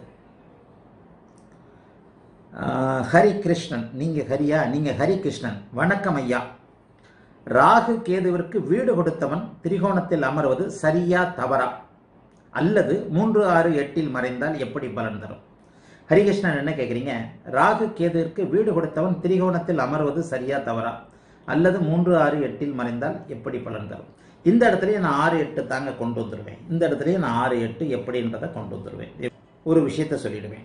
ஆஹ், ஹரி கிருஷ்ணன் நீங்க ஹரியா நீங்க ஹரி கிருஷ்ணன் வணக்கம் ஐயா ராகு கேதுவிற்கு வீடு கொடுத்தவன் திரிகோணத்தில் அமர்வது சரியா தவறா அல்லது மூன்று ஆறு எட்டில் மறைந்தால் எப்படி பலன் தரும் ஹரிகிருஷ்ணன் என்ன கேட்குறீங்க ராகு கேதுவிற்கு வீடு கொடுத்தவன் திரிகோணத்தில் அமர்வது சரியா தவறா அல்லது மூன்று ஆறு எட்டில் மறைந்தால் எப்படி பலன் தரும் இந்த இடத்துலயே நான் ஆறு எட்டு தாங்க கொண்டு வந்துடுவேன் இந்த இடத்துலயே நான் ஆறு எட்டு எப்படின்றத கொண்டு வந்துடுவேன் ஒரு விஷயத்த சொல்லிடுவேன்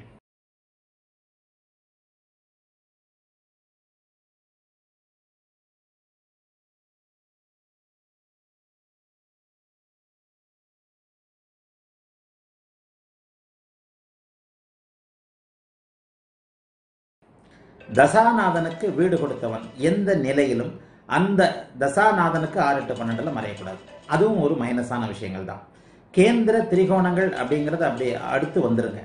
தசாநாதனுக்கு வீடு கொடுத்தவன் எந்த நிலையிலும் அந்த தசாநாதனுக்கு ஆறு எட்டு பன்னெண்டுல மறையக்கூடாது அதுவும் ஒரு மைனஸான விஷயங்கள் தான் கேந்திர திரிகோணங்கள் அப்படிங்கிறது அப்படியே அடுத்து வந்துருங்க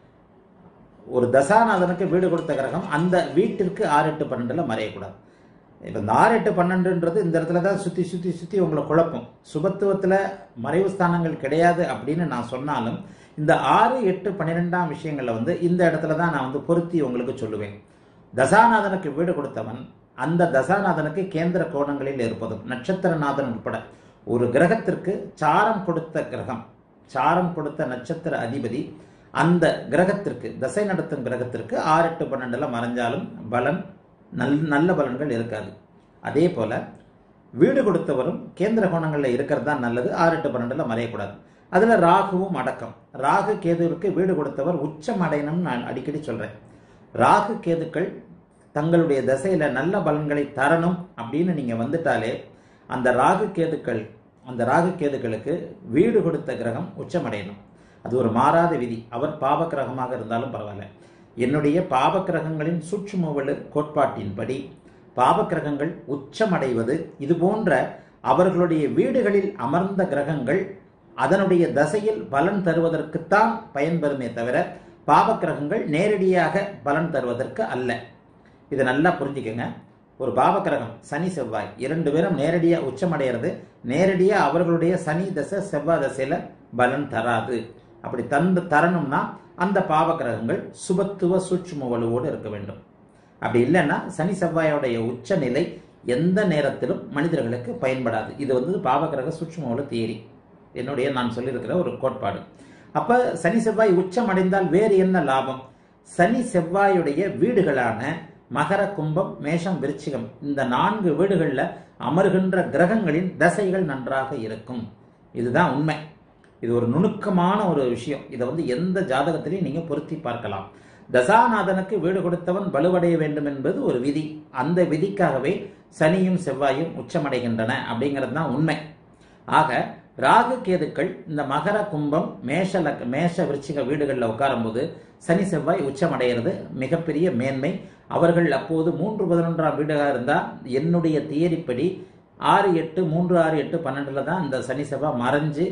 ஒரு தசாநாதனுக்கு வீடு கொடுத்த கிரகம் அந்த வீட்டிற்கு ஆறு எட்டு பன்னெண்டுல மறையக்கூடாது இப்போ இந்த ஆறு எட்டு பன்னெண்டுன்றது இந்த இடத்துல தான் சுற்றி சுற்றி சுற்றி உங்களை குழப்பம் சுபத்துவத்தில் மறைவு ஸ்தானங்கள் கிடையாது அப்படின்னு நான் சொன்னாலும் இந்த ஆறு எட்டு பன்னிரெண்டாம் விஷயங்களில் வந்து இந்த இடத்துல தான் நான் வந்து பொருத்தி உங்களுக்கு சொல்லுவேன் தசாநாதனுக்கு வீடு கொடுத்தவன் அந்த தசாநாதனுக்கு கேந்திர கோணங்களில் இருப்பதும் நட்சத்திரநாதன் உட்பட ஒரு கிரகத்திற்கு சாரம் கொடுத்த கிரகம் சாரம் கொடுத்த நட்சத்திர அதிபதி அந்த கிரகத்திற்கு தசை நடத்தும் கிரகத்திற்கு ஆறு எட்டு பன்னெண்டுல மறைஞ்சாலும் பலன் நல் நல்ல பலன்கள் இருக்காது அதே போல வீடு கொடுத்தவரும் கேந்திர கோணங்களில் இருக்கிறது தான் நல்லது ஆறு எட்டு பன்னெண்டுல மறையக்கூடாது அதுல ராகுவும் அடக்கம் ராகு கேதுவிற்கு வீடு கொடுத்தவர் உச்சம் அடையணும்னு நான் அடிக்கடி சொல்றேன் ராகு கேதுக்கள் தங்களுடைய தசையில நல்ல பலன்களை தரணும் அப்படின்னு நீங்க வந்துட்டாலே அந்த ராகு கேதுக்கள் அந்த ராகு கேதுக்களுக்கு வீடு கொடுத்த கிரகம் உச்சமடையணும் அது ஒரு மாறாத விதி அவர் பாப கிரகமாக இருந்தாலும் பரவாயில்ல என்னுடைய பாப கிரகங்களின் சூட்சுமவலு கோட்பாட்டின்படி பாப கிரகங்கள் உச்சமடைவது இது போன்ற அவர்களுடைய வீடுகளில் அமர்ந்த கிரகங்கள் அதனுடைய தசையில் பலன் தருவதற்குத்தான் பயன்பெறுமே தவிர பாப கிரகங்கள் நேரடியாக பலன் தருவதற்கு அல்ல இதை நல்லா புரிஞ்சுக்கங்க ஒரு பாவக்கிரகம் சனி செவ்வாய் இரண்டு பேரும் நேரடியா உச்சமடைகிறது நேரடியா அவர்களுடைய சனி தசை செவ்வாய் தசையில பலன் தராது அப்படி தந்து தரணும்னா அந்த பாவக்கிரகங்கள் சுபத்துவ சூட்சும வலுவோடு இருக்க வேண்டும் அப்படி இல்லைன்னா சனி செவ்வாயோடைய உச்ச நிலை எந்த நேரத்திலும் மனிதர்களுக்கு பயன்படாது இது வந்து பாவக்கிரக சூட்சும வலு தியரி என்னுடைய நான் சொல்லியிருக்கிற ஒரு கோட்பாடு அப்ப சனி செவ்வாய் உச்சம் அடைந்தால் வேறு என்ன லாபம் சனி செவ்வாயுடைய வீடுகளான மகர கும்பம் மேஷம் விருச்சிகம் இந்த நான்கு வீடுகளில் அமர்கின்ற கிரகங்களின் தசைகள் நன்றாக இருக்கும் இதுதான் உண்மை இது ஒரு நுணுக்கமான ஒரு விஷயம் இதை வந்து எந்த ஜாதகத்திலையும் நீங்க பொருத்தி பார்க்கலாம் தசாநாதனுக்கு வீடு கொடுத்தவன் வலுவடைய வேண்டும் என்பது ஒரு விதி அந்த விதிக்காகவே சனியும் செவ்வாயும் உச்சமடைகின்றன அப்படிங்கிறது தான் உண்மை ஆக ராகு கேதுக்கள் இந்த மகர கும்பம் மேஷ லக் மேஷ விருச்சிக வீடுகளில் உட்காரும்போது சனி செவ்வாய் உச்சமடைகிறது மிகப்பெரிய மேன்மை அவர்கள் அப்போது மூன்று பதினொன்றாம் வீடாக இருந்தால் என்னுடைய தியரிப்படி ஆறு எட்டு மூன்று ஆறு எட்டு பன்னெண்டில் தான் இந்த சனி செவ்வாய் மறைஞ்சு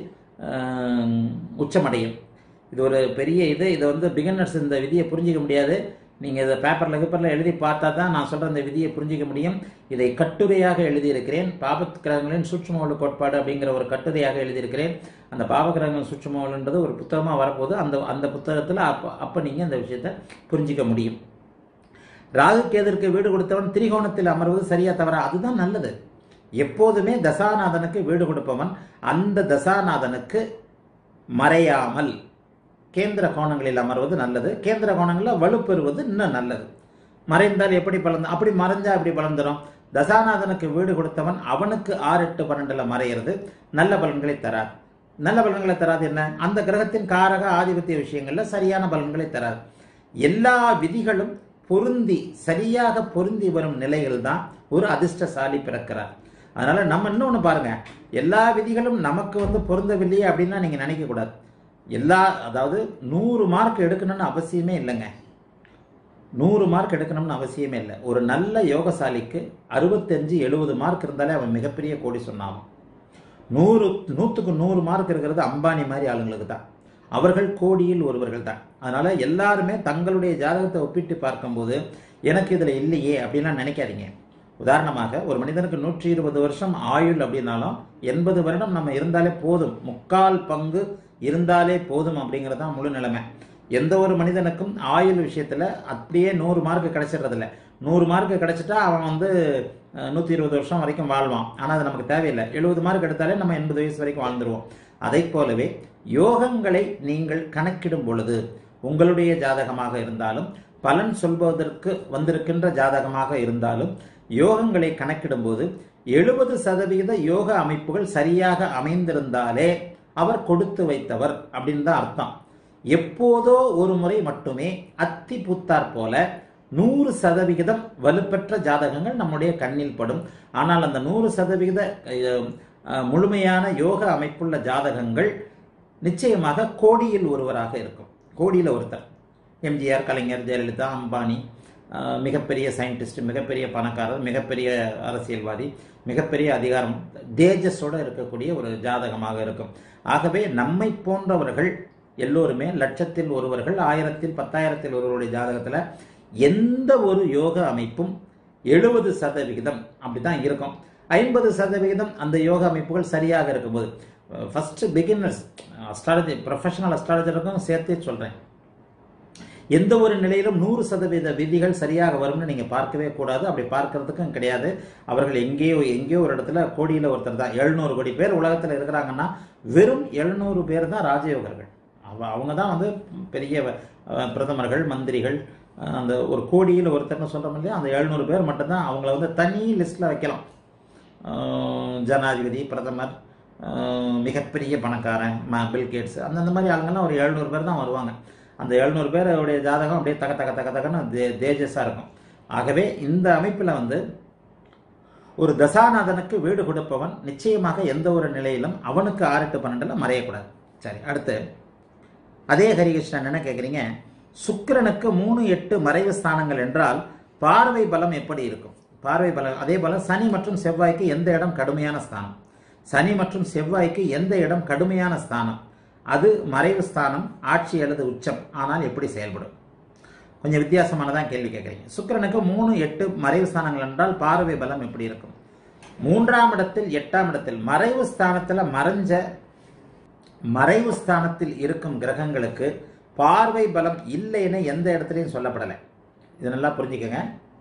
உச்சமடையும் இது ஒரு பெரிய இது இதை வந்து பிகினர்ஸ் இந்த விதியை புரிஞ்சிக்க முடியாது நீங்கள் இதை பேப்பரில் பேப்பரில் எழுதி பார்த்தா தான் நான் சொல்கிற இந்த விதியை புரிஞ்சிக்க முடியும் இதை கட்டுரையாக எழுதியிருக்கிறேன் பாபத் கிரகங்களின் சூட்சுமவளு கோட்பாடு அப்படிங்கிற ஒரு கட்டுரையாக எழுதியிருக்கிறேன் அந்த பாவ கிரகங்கள் சூட்சுமவளுன்றது ஒரு புத்தகமாக வரப்போது அந்த அந்த புத்தகத்தில் அப்போ அப்போ நீங்கள் அந்த விஷயத்தை புரிஞ்சிக்க முடியும் ராகு கேதற்கு வீடு கொடுத்தவன் திரிகோணத்தில் அமர்வது சரியா தவறா அதுதான் நல்லது எப்போதுமே தசாநாதனுக்கு வீடு கொடுப்பவன் அந்த தசாநாதனுக்கு மறையாமல் கேந்திர கோணங்களில் அமர்வது நல்லது கேந்திர கோணங்களில் வலுப்பெறுவது இன்னும் நல்லது மறைந்தால் எப்படி பலன் அப்படி மறைஞ்சா எப்படி பலன் தரும் தசாநாதனுக்கு வீடு கொடுத்தவன் அவனுக்கு ஆறு எட்டு பன்னெண்டுல மறையிறது நல்ல பலன்களை தராது நல்ல பலன்களை தராது என்ன அந்த கிரகத்தின் காரக ஆதிபத்திய விஷயங்கள்ல சரியான பலன்களை தராது எல்லா விதிகளும் பொருந்தி சரியாக பொருந்தி வரும் நிலையில் தான் ஒரு அதிர்ஷ்டசாலி பிறக்கிறார் அதனால நம்ம இன்னொன்று பாருங்க எல்லா விதிகளும் நமக்கு வந்து பொருந்தவில்லையே அப்படின்னா நீங்க நினைக்க கூடாது எல்லா அதாவது நூறு மார்க் எடுக்கணும்னு அவசியமே இல்லைங்க நூறு மார்க் எடுக்கணும்னு அவசியமே இல்லை ஒரு நல்ல யோகசாலிக்கு அறுபத்தஞ்சு எழுபது மார்க் இருந்தாலே அவன் மிகப்பெரிய கோடி சொன்னாலும் நூறு நூற்றுக்கு நூறு மார்க் இருக்கிறது அம்பானி மாதிரி ஆளுங்களுக்கு தான் அவர்கள் கோடியில் ஒருவர்கள் தான் அதனால எல்லாருமே தங்களுடைய ஜாதகத்தை ஒப்பிட்டு பார்க்கும்போது எனக்கு இதில் இல்லையே அப்படின்லாம் நினைக்காதீங்க உதாரணமாக ஒரு மனிதனுக்கு நூற்றி இருபது வருஷம் ஆயுள் அப்படின்னாலும் எண்பது வருடம் நம்ம இருந்தாலே போதும் முக்கால் பங்கு இருந்தாலே போதும் அப்படிங்கிறது தான் முழு நிலைமை எந்த ஒரு மனிதனுக்கும் ஆயுள் விஷயத்துல அப்படியே நூறு மார்க் கிடைச்சிடுறதில்ல நூறு மார்க் கிடைச்சிட்டா அவன் வந்து நூற்றி இருபது வருஷம் வரைக்கும் வாழ்வான் ஆனால் அது நமக்கு தேவையில்லை எழுபது மார்க் எடுத்தாலே நம்ம எண்பது வயசு வரைக்கும் வாழ்ந்துருவோம் அதை போலவே யோகங்களை நீங்கள் கணக்கிடும் பொழுது உங்களுடைய ஜாதகமாக இருந்தாலும் பலன் சொல்வதற்கு வந்திருக்கின்ற ஜாதகமாக இருந்தாலும் யோகங்களை கணக்கிடும்போது எழுபது சதவிகித யோக அமைப்புகள் சரியாக அமைந்திருந்தாலே அவர் கொடுத்து வைத்தவர் அப்படின்னு தான் அர்த்தம் எப்போதோ ஒரு முறை மட்டுமே அத்தி பூத்தார் போல நூறு சதவிகிதம் வலுப்பெற்ற ஜாதகங்கள் நம்முடைய கண்ணில் படும் ஆனால் அந்த நூறு சதவிகித அஹ், அஹ், முழுமையான யோக அமைப்புள்ள ஜாதகங்கள் நிச்சயமாக கோடியில் ஒருவராக இருக்கும் கோடியில் ஒருத்தர் எம்ஜிஆர் கலைஞர் ஜெயலலிதா அம்பானி அஹ், மிகப்பெரிய சயின்டிஸ்ட் மிகப்பெரிய பணக்காரர் மிகப்பெரிய அரசியல்வாதி மிகப்பெரிய அதிகாரம் தேஜஸோட இருக்கக்கூடிய ஒரு ஜாதகமாக இருக்கும் ஆகவே நம்மை போன்றவர்கள் எல்லோருமே லட்சத்தில் ஒருவர்கள் ஆயிரத்தில் பத்தாயிரத்தில் ஒருவருடைய ஜாதகத்தில் எந்த ஒரு யோக அமைப்பும் எழுபது சதவிகிதம் அப்படிதான் இருக்கும் ஐம்பது சதவிகிதம் அந்த யோக அமைப்புகள் சரியாக இருக்கும்போது ஃபர்ஸ்ட் பிகினர்ஸ் அஸ்ட்ராலஜி ப்ரொஃபஷனல் அஸ்ட்ராலஜருக்கும் சேர்த்தே சொல்றேன் எந்த ஒரு நிலையிலும் நூறு சதவீத விதிகள் சரியாக வரும்னு நீங்க பார்க்கவே கூடாது அப்படி பார்க்கறதுக்கும் கிடையாது அவர்கள் எங்கேயோ எங்கேயோ ஒரு இடத்துல கோடியில ஒருத்தர் தான் எழுநூறு கோடி பேர் உலகத்துல இருக்கிறாங்கன்னா வெறும் எழுநூறு பேர் தான் ராஜயோகர்கள் அவ- அவங்க தான் வந்து பெரிய அஹ், பிரதமர்கள் மந்திரிகள் அஹ், அந்த ஒரு கோடியில் ஒருத்தர்னு சொல்றோம் இல்லையா அந்த எழுநூறு பேர் மட்டும்தான் அவங்கள வந்து தனி லிஸ்ட்ல வைக்கலாம் அஹ், ஜனாதிபதி பிரதமர் அஹ், மிகப்பெரிய பணக்காரன் ம- பில் கேட்ஸ் அந்தந்த மாதிரி ஆளுங்கெல்லாம் ஒரு எழுநூறு பேர் தான் வருவாங்க அந்த எழுநூறு பேருடைய ஜாதகம் அப்படியே தக தக தக தகன்னு தே தேஜஸாக இருக்கும் ஆகவே இந்த அமைப்பில் வந்து ஒரு தசாநாதனுக்கு வீடு கொடுப்பவன் நிச்சயமாக எந்த ஒரு நிலையிலும் அவனுக்கு ஆறு எட்டு பன்னெண்டுல மறையக்கூடாது சரி அடுத்து அதே ஹரிகிருஷ்ணன் என்ன கேட்குறீங்க சுக்கிரனுக்கு மூணு எட்டு மறைவு ஸ்தானங்கள் என்றால் பார்வை பலம் எப்படி இருக்கும் பார்வை பலம் அதே போல சனி மற்றும் செவ்வாய்க்கு எந்த இடம் கடுமையான ஸ்தானம் சனி மற்றும் செவ்வாய்க்கு எந்த இடம் கடுமையான ஸ்தானம் அது மறைவு ஸ்தானம் ஆட்சி அல்லது உச்சம் ஆனால் எப்படி செயல்படும் கொஞ்சம் வித்தியாசமானதான் கேள்வி கேட்குறீங்க சுக்கிரனுக்கு மூணு எட்டு மறைவு ஸ்தானங்கள் என்றால் பார்வை பலம் எப்படி இருக்கும் மூன்றாம் இடத்தில் எட்டாம் இடத்தில் மறைவு ஸ்தானத்தில் மறைஞ்ச மறைவு ஸ்தானத்தில் இருக்கும் கிரகங்களுக்கு பார்வை பலம் இல்லைன்னு எந்த இடத்துலையும் சொல்லப்படலை இது நல்லா புரிஞ்சுக்கங்க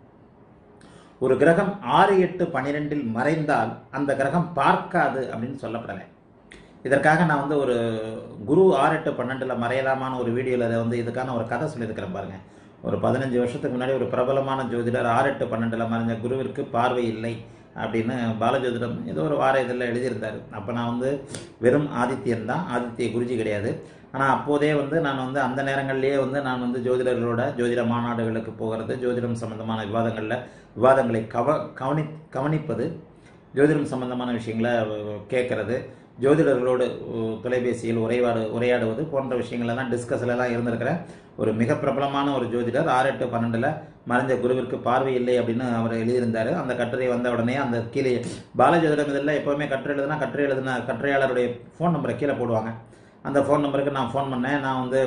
ஒரு கிரகம் ஆறு எட்டு பன்னிரெண்டில் மறைந்தால் அந்த கிரகம் பார்க்காது அப்படின்னு சொல்லப்படலை இதற்காக நான் வந்து ஒரு குரு ஆறு எட்டு பன்னெண்டில் மறையலாமான ஒரு வீடியோவில் வந்து இதுக்கான ஒரு கதை சொல்லியிருக்கிறேன் பாருங்க ஒரு பதினஞ்சு வருஷத்துக்கு முன்னாடி ஒரு பிரபலமான ஜோதிடர் ஆறு எட்டு பன்னெண்டில் மறைஞ்ச குருவிற்கு பார்வை இல்லை அப்படின்னு பாலஜோதிடம் ஏதோ ஒரு வார இதழில் எழுதியிருந்தார் அப்போ நான் வந்து வெறும் ஆதித்யன் தான் ஆதித்ய குருஜி கிடையாது ஆனால் அப்போதே வந்து நான் வந்து அந்த நேரங்கள்லேயே வந்து நான் வந்து ஜோதிடர்களோட ஜோதிட மாநாடுகளுக்கு போகிறது ஜோதிடம் சம்பந்தமான விவாதங்களில் விவாதங்களை கவ கவனி கவனிப்பது ஜோதிடம் சம்பந்தமான விஷயங்களை கேட்கறது ஜோதிடர்களோடு அஹ், தொலைபேசியில் உரையாடு உரையாடுவது போன்ற விஷயங்களெல்லாம் டிஸ்கஸ்லாம் இருந்திருக்கிறேன் ஒரு மிக பிரபலமான ஒரு ஜோதிடர் ஆறு எட்டு பன்னெண்டில் மறைஞ்ச குருவிற்கு பார்வை இல்லை அப்படின்னு அவர் எழுதியிருந்தார் அந்த கட்டுரை வந்த உடனே அந்த கீழே பாலஜோதிடம் இதெல்லாம் எப்போவுமே கட்டுரை எழுதுனா கட்டுரை எழுதுன கட்டுரையாளருடைய ஃபோன் நம்பரை கீழே போடுவாங்க அந்த ஃபோன் நம்பருக்கு நான் ஃபோன் பண்ணேன் நான் வந்து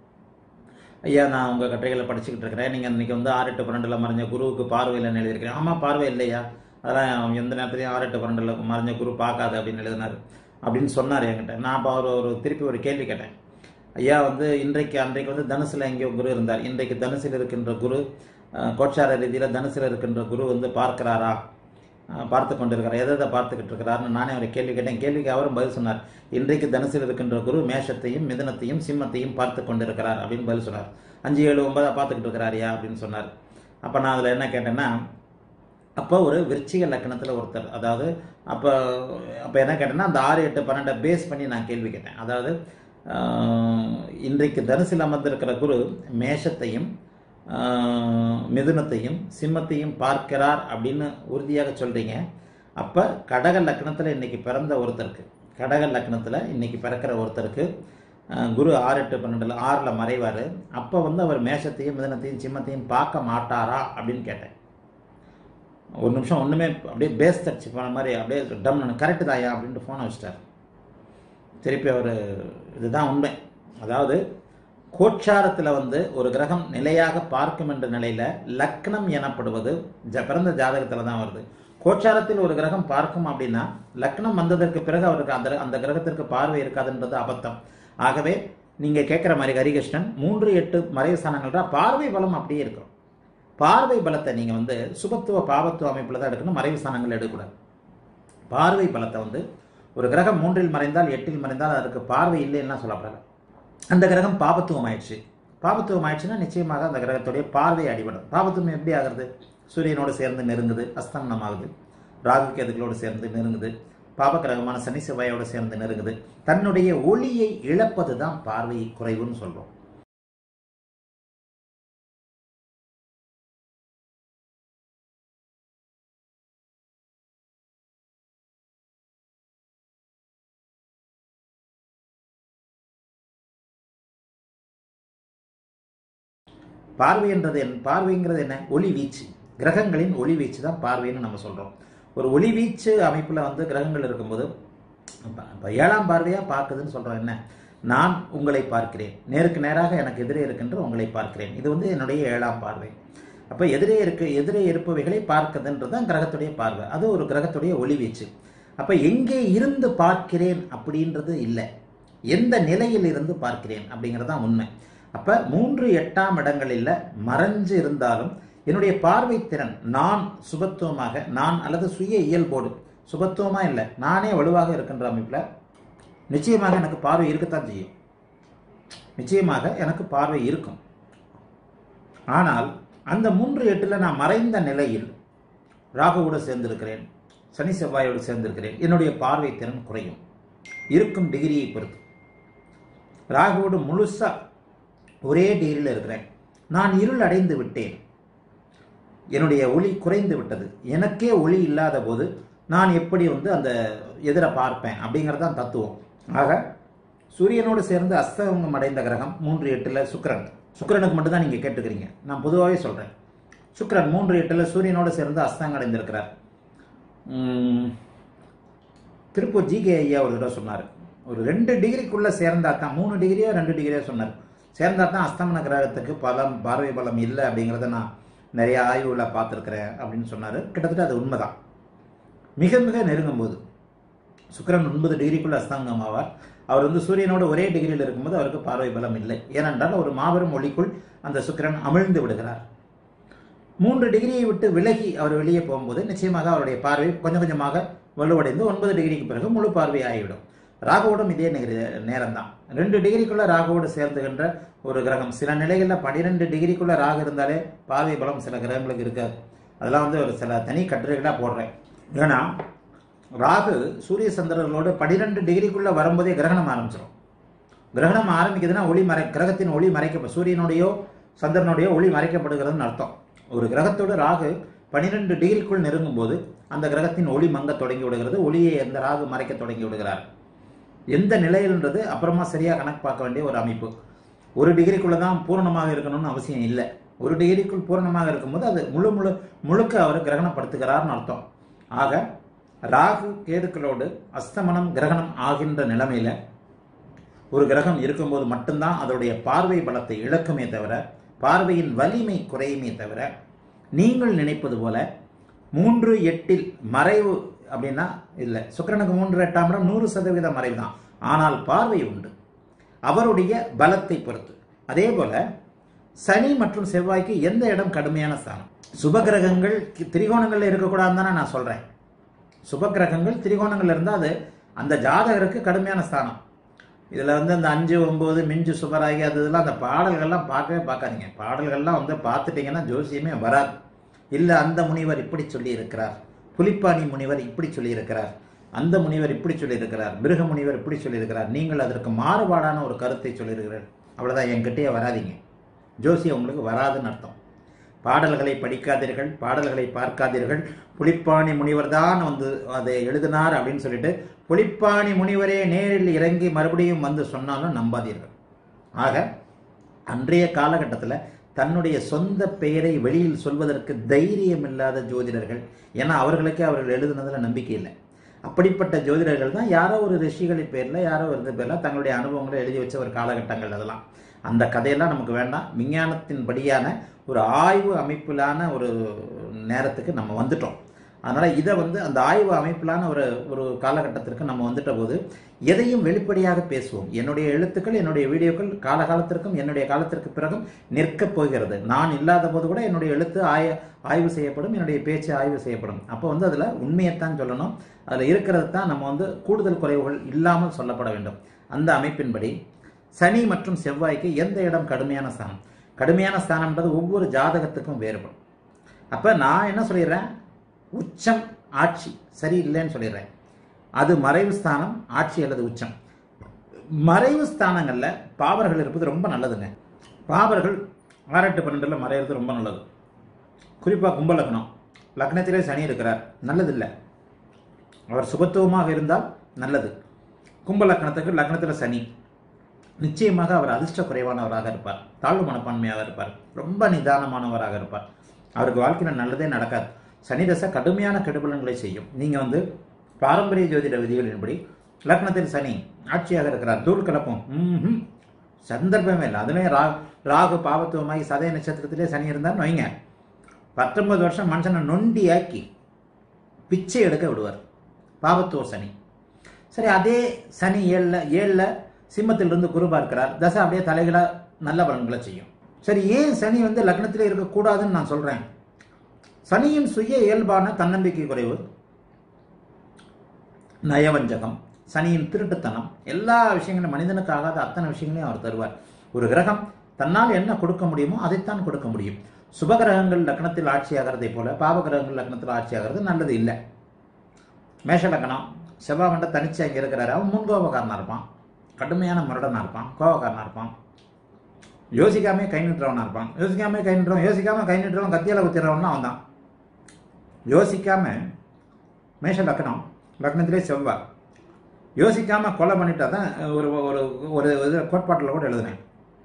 ஐயா நான் உங்கள் கட்டுரைகளை படிச்சுக்கிட்டு இருக்கிறேன் நீங்கள் இன்னைக்கு வந்து ஆறு எட்டு பன்னெண்டில் மறைஞ்ச குருவுக்கு பார்வை இல்லைன்னு எழுதியிருக்கிறேன் ஆமாம் பார்வை இல்லையா அதெல்லாம் எந்த நேரத்துலையும் ஆறு எட்டு பன்னெண்டில் மறைஞ்ச குரு பார்க்காது அப்படின்னு எழுதினார் அப்படின்னு சொன்னார் என்கிட்ட நான் அப்போ அவர் ஒரு திருப்பி ஒரு கேள்வி கேட்டேன் ஐயா வந்து இன்றைக்கு அன்றைக்கு வந்து தனுசில் எங்கேயோ குரு இருந்தார் இன்றைக்கு தனுசில் இருக்கின்ற குரு அஹ், கோட்சார ரீதியில் தனுசில் இருக்கின்ற குரு வந்து பார்க்கிறாரா அஹ், பார்த்து கொண்டிருக்கிறார் எதை எதை பார்த்துக்கிட்டு இருக்கிறாருன்னு நானே அவரை கேள்வி கேட்டேன் கேள்விக்கு அவரும் பதில் சொன்னார் இன்றைக்கு தனுசில் இருக்கின்ற குரு மேஷத்தையும் மிதுனத்தையும் சிம்மத்தையும் பார்த்து கொண்டிருக்கிறார் அப்படின்னு பதில் சொன்னார் அஞ்சு ஏழு ஒன்பதா பார்த்துக்கிட்டு இருக்கிறாரியா அப்படின்னு சொன்னார் அப்போ நான் அதில் என்ன கேட்டேன்னா அப்போ ஒரு விருச்சிக லக்கணத்தில் ஒருத்தர் அதாவது அப்போ அப்போ என்ன கேட்டேன்னா அந்த ஆறு எட்டு பன்னெண்டை பேஸ் பண்ணி நான் கேள்வி கேட்டேன் அதாவது ஆஹ், இன்றைக்கு தனுசில் அமர்ந்திருக்கிற குரு மேஷத்தையும் ஆஹ், மிதுனத்தையும் சிம்மத்தையும் பார்க்கிறார் அப்படின்னு உறுதியாக சொல்றீங்க அப்போ கடக லக்னத்தில் இன்னைக்கு பிறந்த ஒருத்தருக்கு கடக லக்னத்தில் இன்னைக்கு பிறக்கிற ஒருத்தருக்கு ஆஹ், குரு ஆறு எட்டு பன்னெண்டில் ஆறில் மறைவார் அப்போ வந்து அவர் மேஷத்தையும் மிதுனத்தையும் சிம்மத்தையும் பார்க்க மாட்டாரா அப்படின்னு கேட்டேன் ஒரு நிமிஷம் ஒன்றுமே அப்படியே பேஸ் தச்சு போன மாதிரி அப்படியே டம் கரெக்டு தாயா அப்படின்ட்டு ஃபோனை வச்சிட்டார் திருப்பி அவர் இதுதான் உண்மை அதாவது கோட்சாரத்தில் வந்து ஒரு கிரகம் நிலையாக பார்க்கும் என்ற நிலையில லக்னம் எனப்படுவது ஜ பிறந்த ஜாதகத்தில் தான் வருது கோட்சாரத்தில் ஒரு கிரகம் பார்க்கும் அப்படின்னா லக்னம் வந்ததற்கு பிறகு அவருக்கு அந்த அந்த கிரகத்திற்கு பார்வை இருக்காதுன்றது அபத்தம் ஆகவே நீங்க கேட்குற மாதிரி ஹரிகிருஷ்ணன் மூன்று எட்டு மறைவு ஸ்தானங்கள்னா பார்வை பலம் அப்படியே இருக்கும் பார்வை பலத்தை நீங்க வந்து சுபத்துவ பாவத்துவ அமைப்பில் தான் எடுக்கணும் மறைவு ஸ்தானங்கள் எடுக்கக்கூடாது பார்வை பலத்தை வந்து ஒரு கிரகம் மூன்றில் மறைந்தால் எட்டில் மறைந்தால் அதற்கு பார்வை இல்லைன்னா சொல்லப்படல அந்த கிரகம் பாபத்துவம் ஆயிடுச்சு பாபத்துவம் ஆயிடுச்சுன்னா நிச்சயமாக அந்த கிரகத்துடைய பார்வை அடிபடும் பாபத்துவம் எப்படி ஆகுறது சூரியனோடு சேர்ந்து நெருங்குது அஸ்தமனம் ஆகுது ராகு கேதுகளோடு சேர்ந்து நெருங்குது பாபகிரகமான சனி செவ்வாயோடு சேர்ந்து நெருங்குது தன்னுடைய ஒளியை இழப்பது தான் பார்வை குறைவுன்னு சொல்றோம் பார்வைன்றது என் பார்வைங்கிறது என்ன ஒளி வீச்சு கிரகங்களின் ஒளி வீச்சு தான் பார்வைன்னு நம்ம சொல்றோம் ஒரு ஒளி வீச்சு அமைப்புல வந்து கிரகங்கள் இருக்கும்போது இப்ப- இப்ப ஏழாம் பார்வையா பார்க்குதுன்னு சொல்றோம் என்ன நான் உங்களை பார்க்கிறேன் நேருக்கு நேராக எனக்கு எதிரே இருக்கின்ற உங்களை பார்க்கிறேன் இது வந்து என்னுடைய ஏழாம் பார்வை அப்ப எதிரே இருக்கு எதிரே இருப்பவைகளை பார்க்குதுன்றது தான் கிரகத்துடைய பார்வை அது ஒரு கிரகத்துடைய ஒளி வீச்சு அப்ப எங்கே இருந்து பார்க்கிறேன் அப்படின்றது இல்லை எந்த நிலையில் இருந்து பார்க்கிறேன் அப்படிங்கிறது தான் உண்மை அப்ப மூன்று எட்டாம் இடங்களில் மறைஞ்சு இருந்தாலும் என்னுடைய பார்வை திறன் நான் சுபத்துவமாக நான் அல்லது சுய இயல்போடு சுபத்துவமா இல்லை நானே வலுவாக இருக்கின்ற அமைப்புல நிச்சயமாக எனக்கு பார்வை இருக்கத்தான் செய்யும் நிச்சயமாக எனக்கு பார்வை இருக்கும் ஆனால் அந்த மூன்று எட்டுல நான் மறைந்த நிலையில் ராகுவோடு சேர்ந்திருக்கிறேன் சனி செவ்வாயோடு சேர்ந்திருக்கிறேன் என்னுடைய பார்வை திறன் குறையும் இருக்கும் டிகிரியை பொறுத்து ராகுவோடு முழுசா ஒரே டிகிரியில் இருக்கிறேன் நான் இருள் அடைந்து விட்டேன் என்னுடைய ஒளி குறைந்து விட்டது எனக்கே ஒளி இல்லாத போது நான் எப்படி வந்து அந்த எதிர பார்ப்பேன் அப்படிங்கிறது தான் தத்துவம் ஆக சூரியனோடு சேர்ந்து அஸ்தங்கம் அடைந்த கிரகம் மூன்று எட்டுல சுக்கிரன் சுக்கிரனுக்கு மட்டும்தான் நீங்க கேட்டுக்கிறீங்க நான் பொதுவாகவே சொல்றேன் சுக்கிரன் மூன்று எட்டுல சூரியனோடு சேர்ந்து அஸ்தங்கம் அடைந்திருக்கிறார் உம், திருப்பூர் ஜிகே ஐயா ஒரு தடவை சொன்னார் ஒரு ரெண்டு டிகிரிக்குள்ள சேர்ந்தா தான் மூணு டிகிரியோ ரெண்டு டிகிரியோ சொன்னார் சேர்ந்தா தான் அஸ்தமன கிரகத்துக்கு பலம் பார்வை பலம் இல்லை அப்படிங்கிறத நான் நிறைய ஆய்வுல பார்த்துருக்கிறேன் அப்படின்னு சொன்னார் கிட்டத்தட்ட அது உண்மைதான் மிக மிக நெருங்கும் போது சுக்கிரன் ஒன்பது டிகிரிக்குள்ள அஸ்தங்கம் ஆவார் அவர் வந்து சூரியனோட ஒரே டிகிரியில் இருக்கும்போது அவருக்கு பார்வை பலம் இல்லை ஏனென்றால் ஒரு மாபெரும் ஒளிக்குள் அந்த சுக்கிரன் அமிழ்ந்து விடுகிறார் மூன்று டிகிரியை விட்டு விலகி அவர் வெளியே போகும்போது நிச்சயமாக அவருடைய பார்வை கொஞ்சம் கொஞ்சமாக வலுவடைந்து ஒன்பது டிகிரிக்கு பிறகு முழு பார்வை ஆகிவிடும் ராகுவோடும் இதே நேரம் தான் ரெண்டு டிகிரிக்குள்ள ராகுவோடு சேர்ந்துகின்ற ஒரு கிரகம் சில நிலைகளில் பன்னிரெண்டு டிகிரிக்குள்ள ராகு இருந்தாலே பார்வை பலம் சில கிரகங்களுக்கு இருக்காது அதெல்லாம் வந்து ஒரு சில தனி கட்டுரைகளாக போடுறேன் ஏன்னா ராகு சூரிய சந்திரர்களோடு பன்னிரெண்டு டிகிரிக்குள்ள வரும்போதே கிரகணம் ஆரம்பிச்சிடும் கிரகணம் ஆரம்பிக்குதுன்னா ஒளி மறை கிரகத்தின் ஒளி மறைக்க சூரியனுடையோ சந்திரனுடைய ஒளி மறைக்கப்படுகிறதுன்னு அர்த்தம் ஒரு கிரகத்தோடு ராகு பன்னிரெண்டு டிகிரிக்குள் நெருங்கும் போது அந்த கிரகத்தின் ஒளி மங்க தொடங்கி விடுகிறது ஒளியை அந்த ராகு மறைக்க தொடங்கி விடுகிறார் எந்த நிலையில்ன்றது அப்புறமா சரியா கணக்கு பார்க்க வேண்டிய ஒரு அமைப்பு ஒரு டிகிரிக்குள்ள தான் பூரணமாக இருக்கணும்னு அவசியம் இல்லை ஒரு டிகிரிக்குள் பூரணமாக இருக்கும்போது அது முழு முழு முழுக்க அவர் கிரகணப்படுத்துகிறார்னு அர்த்தம் ஆக ராகு கேதுக்களோடு அஸ்தமனம் கிரகணம் ஆகின்ற நிலைமையில ஒரு கிரகம் இருக்கும்போது மட்டும்தான் அதோடைய பார்வை பலத்தை இழக்குமே தவிர பார்வையின் வலிமை குறையுமே தவிர நீங்கள் நினைப்பது போல மூன்று எட்டில் மறைவு அப்படின்னா இல்லை சுக்கிரனுக்கு மூன்று எட்டாம் இடம் நூறு சதவீத மறைவு தான் ஆனால் பார்வை உண்டு அவருடைய பலத்தை பொறுத்து அதே போல சனி மற்றும் செவ்வாய்க்கு எந்த இடம் கடுமையான ஸ்தானம் சுபகிரகங்கள் திரிகோணங்கள்ல இருக்கக்கூடாதுன்னு தானே நான் சொல்றேன் சுபகிரகங்கள் திரிகோணங்கள்ல இருந்தால் அது அந்த ஜாதகருக்கு கடுமையான ஸ்தானம் இதில் வந்து அந்த அஞ்சு ஒம்பது மிஞ்சு சுபராகி அது இதெல்லாம் அந்த பாடல்கள்லாம் பார்க்கவே பார்க்காதீங்க பாடல்கள்லாம் வந்து பார்த்துட்டீங்கன்னா ஜோசியமே வராது இல்லை அந்த முனிவர் இப்படி சொல்லி இருக்கிறார் புலிப்பாணி முனிவர் இப்படி சொல்லி இருக்கிறார் அந்த முனிவர் இப்படி சொல்லியிருக்கிறார் மிருக முனிவர் இப்படி சொல்லியிருக்கிறார் நீங்கள் அதற்கு மாறுபாடான ஒரு கருத்தை சொல்லியிருக்கிறார் அவ்வளோதான் என்கிட்டயே வராதீங்க ஜோசியம் உங்களுக்கு வராதுன்னு அர்த்தம் பாடல்களை படிக்காதீர்கள் பாடல்களை பார்க்காதீர்கள் புலிப்பாணி முனிவர் தான் வந்து அதை எழுதினார் அப்படின்னு சொல்லிட்டு புலிப்பாணி முனிவரே நேரில் இறங்கி மறுபடியும் வந்து சொன்னாலும் நம்பாதீர்கள் ஆக அன்றைய காலகட்டத்தில் தன்னுடைய சொந்த பெயரை வெளியில் சொல்வதற்கு தைரியம் இல்லாத ஜோதிடர்கள் ஏன்னா அவர்களுக்கே அவர்கள் எழுதுனதுல நம்பிக்கை இல்லை அப்படிப்பட்ட ஜோதிடர்கள் தான் யாரோ ஒரு ரிஷிகளின் பேரில் யாரோ ஒரு பேரில் தங்களுடைய அனுபவங்களை எழுதி வச்ச ஒரு காலகட்டங்கள் அதெல்லாம் அந்த கதையெல்லாம் நமக்கு வேண்டாம் விஞ்ஞானத்தின் படியான ஒரு ஆய்வு அமைப்பிலான ஒரு நேரத்துக்கு நம்ம வந்துட்டோம் அதனால் இதை வந்து அந்த ஆய்வு அமைப்பிலான ஒரு ஒரு காலகட்டத்திற்கு நம்ம வந்துட்ட போது எதையும் வெளிப்படையாக பேசுவோம் என்னுடைய எழுத்துக்கள் என்னுடைய வீடியோக்கள் காலகாலத்திற்கும் என்னுடைய காலத்திற்கு பிறகும் நிற்கப் போகிறது நான் இல்லாத போது கூட என்னுடைய எழுத்து ஆய ஆய்வு செய்யப்படும் என்னுடைய பேச்சு ஆய்வு செய்யப்படும் அப்போ வந்து அதில் உண்மையைத்தான் சொல்லணும் அதில் இருக்கிறது தான் நம்ம வந்து கூடுதல் குறைவுகள் இல்லாமல் சொல்லப்பட வேண்டும் அந்த அமைப்பின்படி சனி மற்றும் செவ்வாய்க்கு எந்த இடம் கடுமையான ஸ்தானம் கடுமையான ஸ்தானம்ன்றது ஒவ்வொரு ஜாதகத்துக்கும் வேறுபடும் அப்போ நான் என்ன சொல்லிடுறேன் உச்சம் ஆட்சி சரியில்லைன்னு சொல்லிடுறேன் அது மறைவு ஸ்தானம் ஆட்சி அல்லது உச்சம் மறைவு ஸ்தானங்கள்ல பாவர்கள் இருப்பது ரொம்ப நல்லதுங்க பாவர்கள் ஆறெட்டு பன்னெண்டுல மறையிறது ரொம்ப நல்லது குறிப்பா கும்ப லக்னம் லக்னத்திலே சனி இருக்கிறார் நல்லதில்லை அவர் சுபத்துவமாக இருந்தால் நல்லது கும்ப லக்னத்துக்கு லக்னத்தில் சனி நிச்சயமாக அவர் அதிர்ஷ்ட குறைவானவராக இருப்பார் தாழ்வு மனப்பான்மையாக இருப்பார் ரொம்ப நிதானமானவராக இருப்பார் அவருக்கு வாழ்க்கையில் நல்லதே நடக்காது சனி தசை கடுமையான கெடுபலன்களை செய்யும் நீங்கள் வந்து பாரம்பரிய ஜோதிட விதிகளின்படி லக்னத்தில் சனி ஆட்சியாக இருக்கிறார் தூள் கலப்பம் ம்ஹும். சந்தர்ப்பமே இல்லை அதுலேயும் ரா ராகு பாவத்துவமாகி சதய நட்சத்திரத்திலே சனி இருந்தார்னு வைங்க பத்தொன்பது வருஷம் மனுஷனை நொண்டியாக்கி பிச்சை எடுக்க விடுவார் பாவத்துவ சனி சரி அதே சனி ஏழில் ஏழில் சிம்மத்திலிருந்து குரு பார்க்கிறார் தசை அப்படியே தலைகளை நல்ல பலன்களை செய்யும் சரி ஏன் சனி வந்து லக்னத்திலே இருக்கக்கூடாதுன்னு நான் சொல்றேன் சனியின் சுய இயல்பான தன்னம்பிக்கை குறைவு நயவஞ்சகம் சனியின் திருட்டுத்தனம் எல்லா விஷயங்களும் மனிதனுக்கு ஆகாத அத்தனை விஷயங்களையும் அவர் தருவார் ஒரு கிரகம் தன்னால் என்ன கொடுக்க முடியுமோ அதைத்தான் கொடுக்க முடியும் சுபகிரகங்கள் லக்னத்தில் ஆட்சியாகிறதை போல பாவகிரகங்கள் லக்னத்தில் ஆட்சியாகிறது நல்லது இல்லை மேஷ லக்னம் செவ்வாய் மண்ட தனிச்சு அங்கே இருக்கிறாரு அவன் முன்கோபக்காரனாக இருப்பான் கடுமையான முரடனாக இருப்பான் கோபக்காரனாக இருப்பான் யோசிக்காமே கை நிட்டுறவனாக இருப்பான் யோசிக்காமே கை நிட்டுறவன் யோசிக்காம கை நிட்டுறவன் கத்தியால குத்திடுறவன் அவன் தான் யோசிக்காம மேஷ லக்னம் லக்னத்திலே செவ்வாய் யோசிக்காம கொலை பண்ணிட்டா தான் ஒரு ஒரு ஒரு இது கோட்பாட்டில் கூட எழுதுனேன்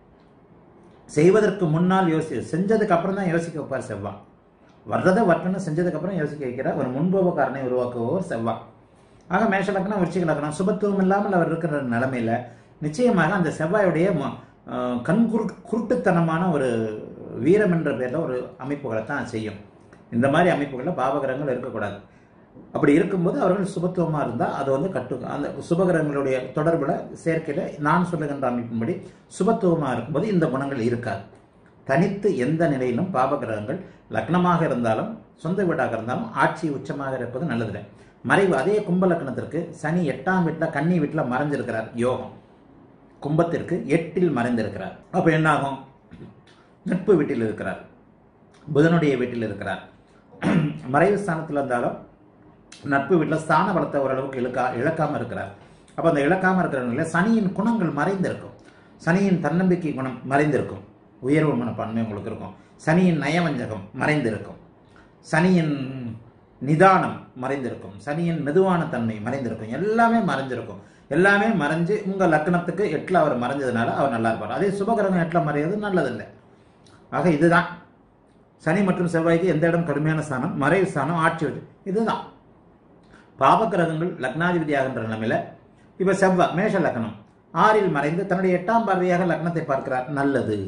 செய்வதற்கு முன்னால் யோசி செஞ்சதுக்கு அப்புறம் தான் யோசிக்க வைப்பார் செவ்வாய் வர்றதை வட்டணும் செஞ்சதுக்கு அப்புறம் யோசிக்க வைக்கிற ஒரு முன்போபக்காரனை உருவாக்குவோர் செவ்வாய் ஆக மேஷ லக்னம் விருச்சிக லக்னம் சுபத்துவம் இல்லாமல் அவர் இருக்கிற நிலைமையில நிச்சயமாக அந்த செவ்வாயுடைய ம- அஹ் கண் குரு குருட்டுத்தனமான ஒரு வீரம் என்ற பேரில் ஒரு அமைப்புகளை தான் செய்யும் இந்த மாதிரி அமைப்புகளில் பாவகிரகங்கள் இருக்கக்கூடாது அப்படி இருக்கும்போது அவர்கள் சுபத்துவமாக இருந்தால் அது வந்து கட்டு அந்த சுபகிரகங்களுடைய தொடர்பில் சேர்க்கையில் நான் சொல்லுகின்ற அமைப்பின்படி சுபத்துவமாக இருக்கும்போது இந்த குணங்கள் இருக்காது தனித்து எந்த நிலையிலும் பாவகிரகங்கள் லக்னமாக இருந்தாலும் சொந்த வீடாக இருந்தாலும் ஆட்சி உச்சமாக இருப்பது நல்லதில்லை மறைவு அதே கும்ப லக்னத்திற்கு சனி எட்டாம் வீட்டில் கன்னி வீட்டில் மறைஞ்சிருக்கிறார் யோகம் கும்பத்திற்கு எட்டில் மறைந்திருக்கிறார் அப்போ என்ன ஆகும் நட்பு வீட்டில் இருக்கிறார் புதனுடைய வீட்டில் இருக்கிறார் மறைவு ஸ்தானத்தில் இருந்தாலும் நட்பு வீட்டில் ஸ்தான பலத்தை ஓரளவுக்கு இழுக்கா இழக்காம இருக்கிறார் அப்போ அந்த இழக்காம இருக்கிற நிலையில சனியின் குணங்கள் மறைந்திருக்கும் சனியின் தன்னம்பிக்கை குணம் மறைந்திருக்கும் உயர்வு மனப்பான்மை உங்களுக்கு இருக்கும் சனியின் நயவஞ்சகம் மறைந்திருக்கும் சனியின் நிதானம் மறைந்திருக்கும் சனியின் மெதுவான தன்மை மறைந்திருக்கும் எல்லாமே மறைஞ்சிருக்கும் எல்லாமே மறைஞ்சு உங்க லக்னத்துக்கு எட்டில் அவர் மறைஞ்சதுனால அவர் நல்லா இருப்பார் அதே சுபகிரகம் எட்டில் மறைவது நல்லதில்லை ஆக இதுதான் சனி மற்றும் செவ்வாய்க்கு எந்த இடம் கடுமையான ஸ்தானம் மறைவு ஸ்தானம் ஆட்சி வச்சு இதுதான் பாவகிரகங்கள் லக்னாதிபதி ஆகின்ற நிலைமையில இப்ப செவ்வாய் மேஷ லக்னம் ஆறில் மறைந்து தன்னுடைய எட்டாம் பார்வையாக லக்னத்தை பார்க்கிறார் நல்லது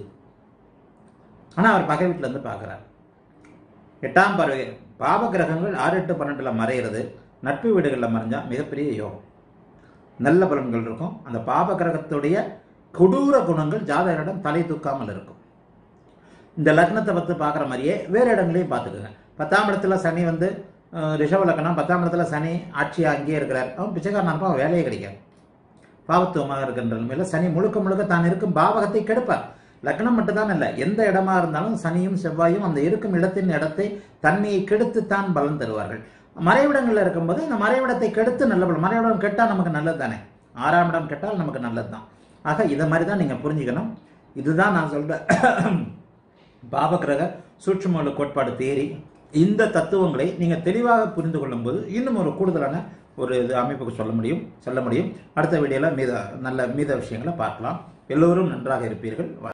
ஆனா அவர் பகை வீட்டுல இருந்து பார்க்கிறார் எட்டாம் பார்வை பாவகிரகங்கள் ஆறு எட்டு பன்னெண்டுல மறைகிறது நட்பு வீடுகளில் மறைஞ்சா மிகப்பெரிய யோகம் நல்ல பலன்கள் இருக்கும் அந்த பாப கிரகத்துடைய கொடூர குணங்கள் ஜாதகரிடம் தலை தூக்காமல் இருக்கும் இந்த லக்னத்தை பற்றி பார்க்குற மாதிரியே வேறு இடங்களையும் பார்த்துக்குங்க பத்தாம் இடத்துல சனி வந்து அஹ், ரிஷப லக்னம் பத்தாம் இடத்துல சனி ஆட்சியாக அங்கேயே இருக்கிறார் அவன் பிச்சைக்காரனா இருப்பான் அவன் வேலையே கிடைக்காது பாவத்துவமாக இருக்கின்ற நிலைமையில சனி முழுக்க முழுக்க தான் இருக்கும் பாவகத்தை கெடுப்பார் லக்னம் மட்டும்தான் இல்லை எந்த இடமா இருந்தாலும் சனியும் செவ்வாயும் அந்த இருக்கும் இடத்தின் இடத்தை தன்மையை கெடுத்து தான் பலன் தருவார்கள் மறைவிடங்கள்ல இருக்கும்போது இந்த மறைவிடத்தை கெடுத்து நல்ல பலன் மறைவிடம் கெட்டால் நமக்கு நல்லது தானே ஆறாம் இடம் கெட்டால் நமக்கு நல்லது தான் ஆக இதை மாதிரி தான் நீங்க புரிஞ்சுக்கணும் இதுதான் நான் சொல்ற பாவகிரக சூட்சும கோட்பாடு தேரி இந்த தத்துவங்களை நீங்க தெளிவாக புரிந்து கொள்ளும்போது இன்னும் ஒரு கூடுதலான ஒரு இது அமைப்புக்கு சொல்ல முடியும் சொல்ல முடியும் அடுத்த வீடியோல மீத நல்ல மீத விஷயங்களை பார்க்கலாம் எல்லோரும் நன்றாக இருப்பீர்கள்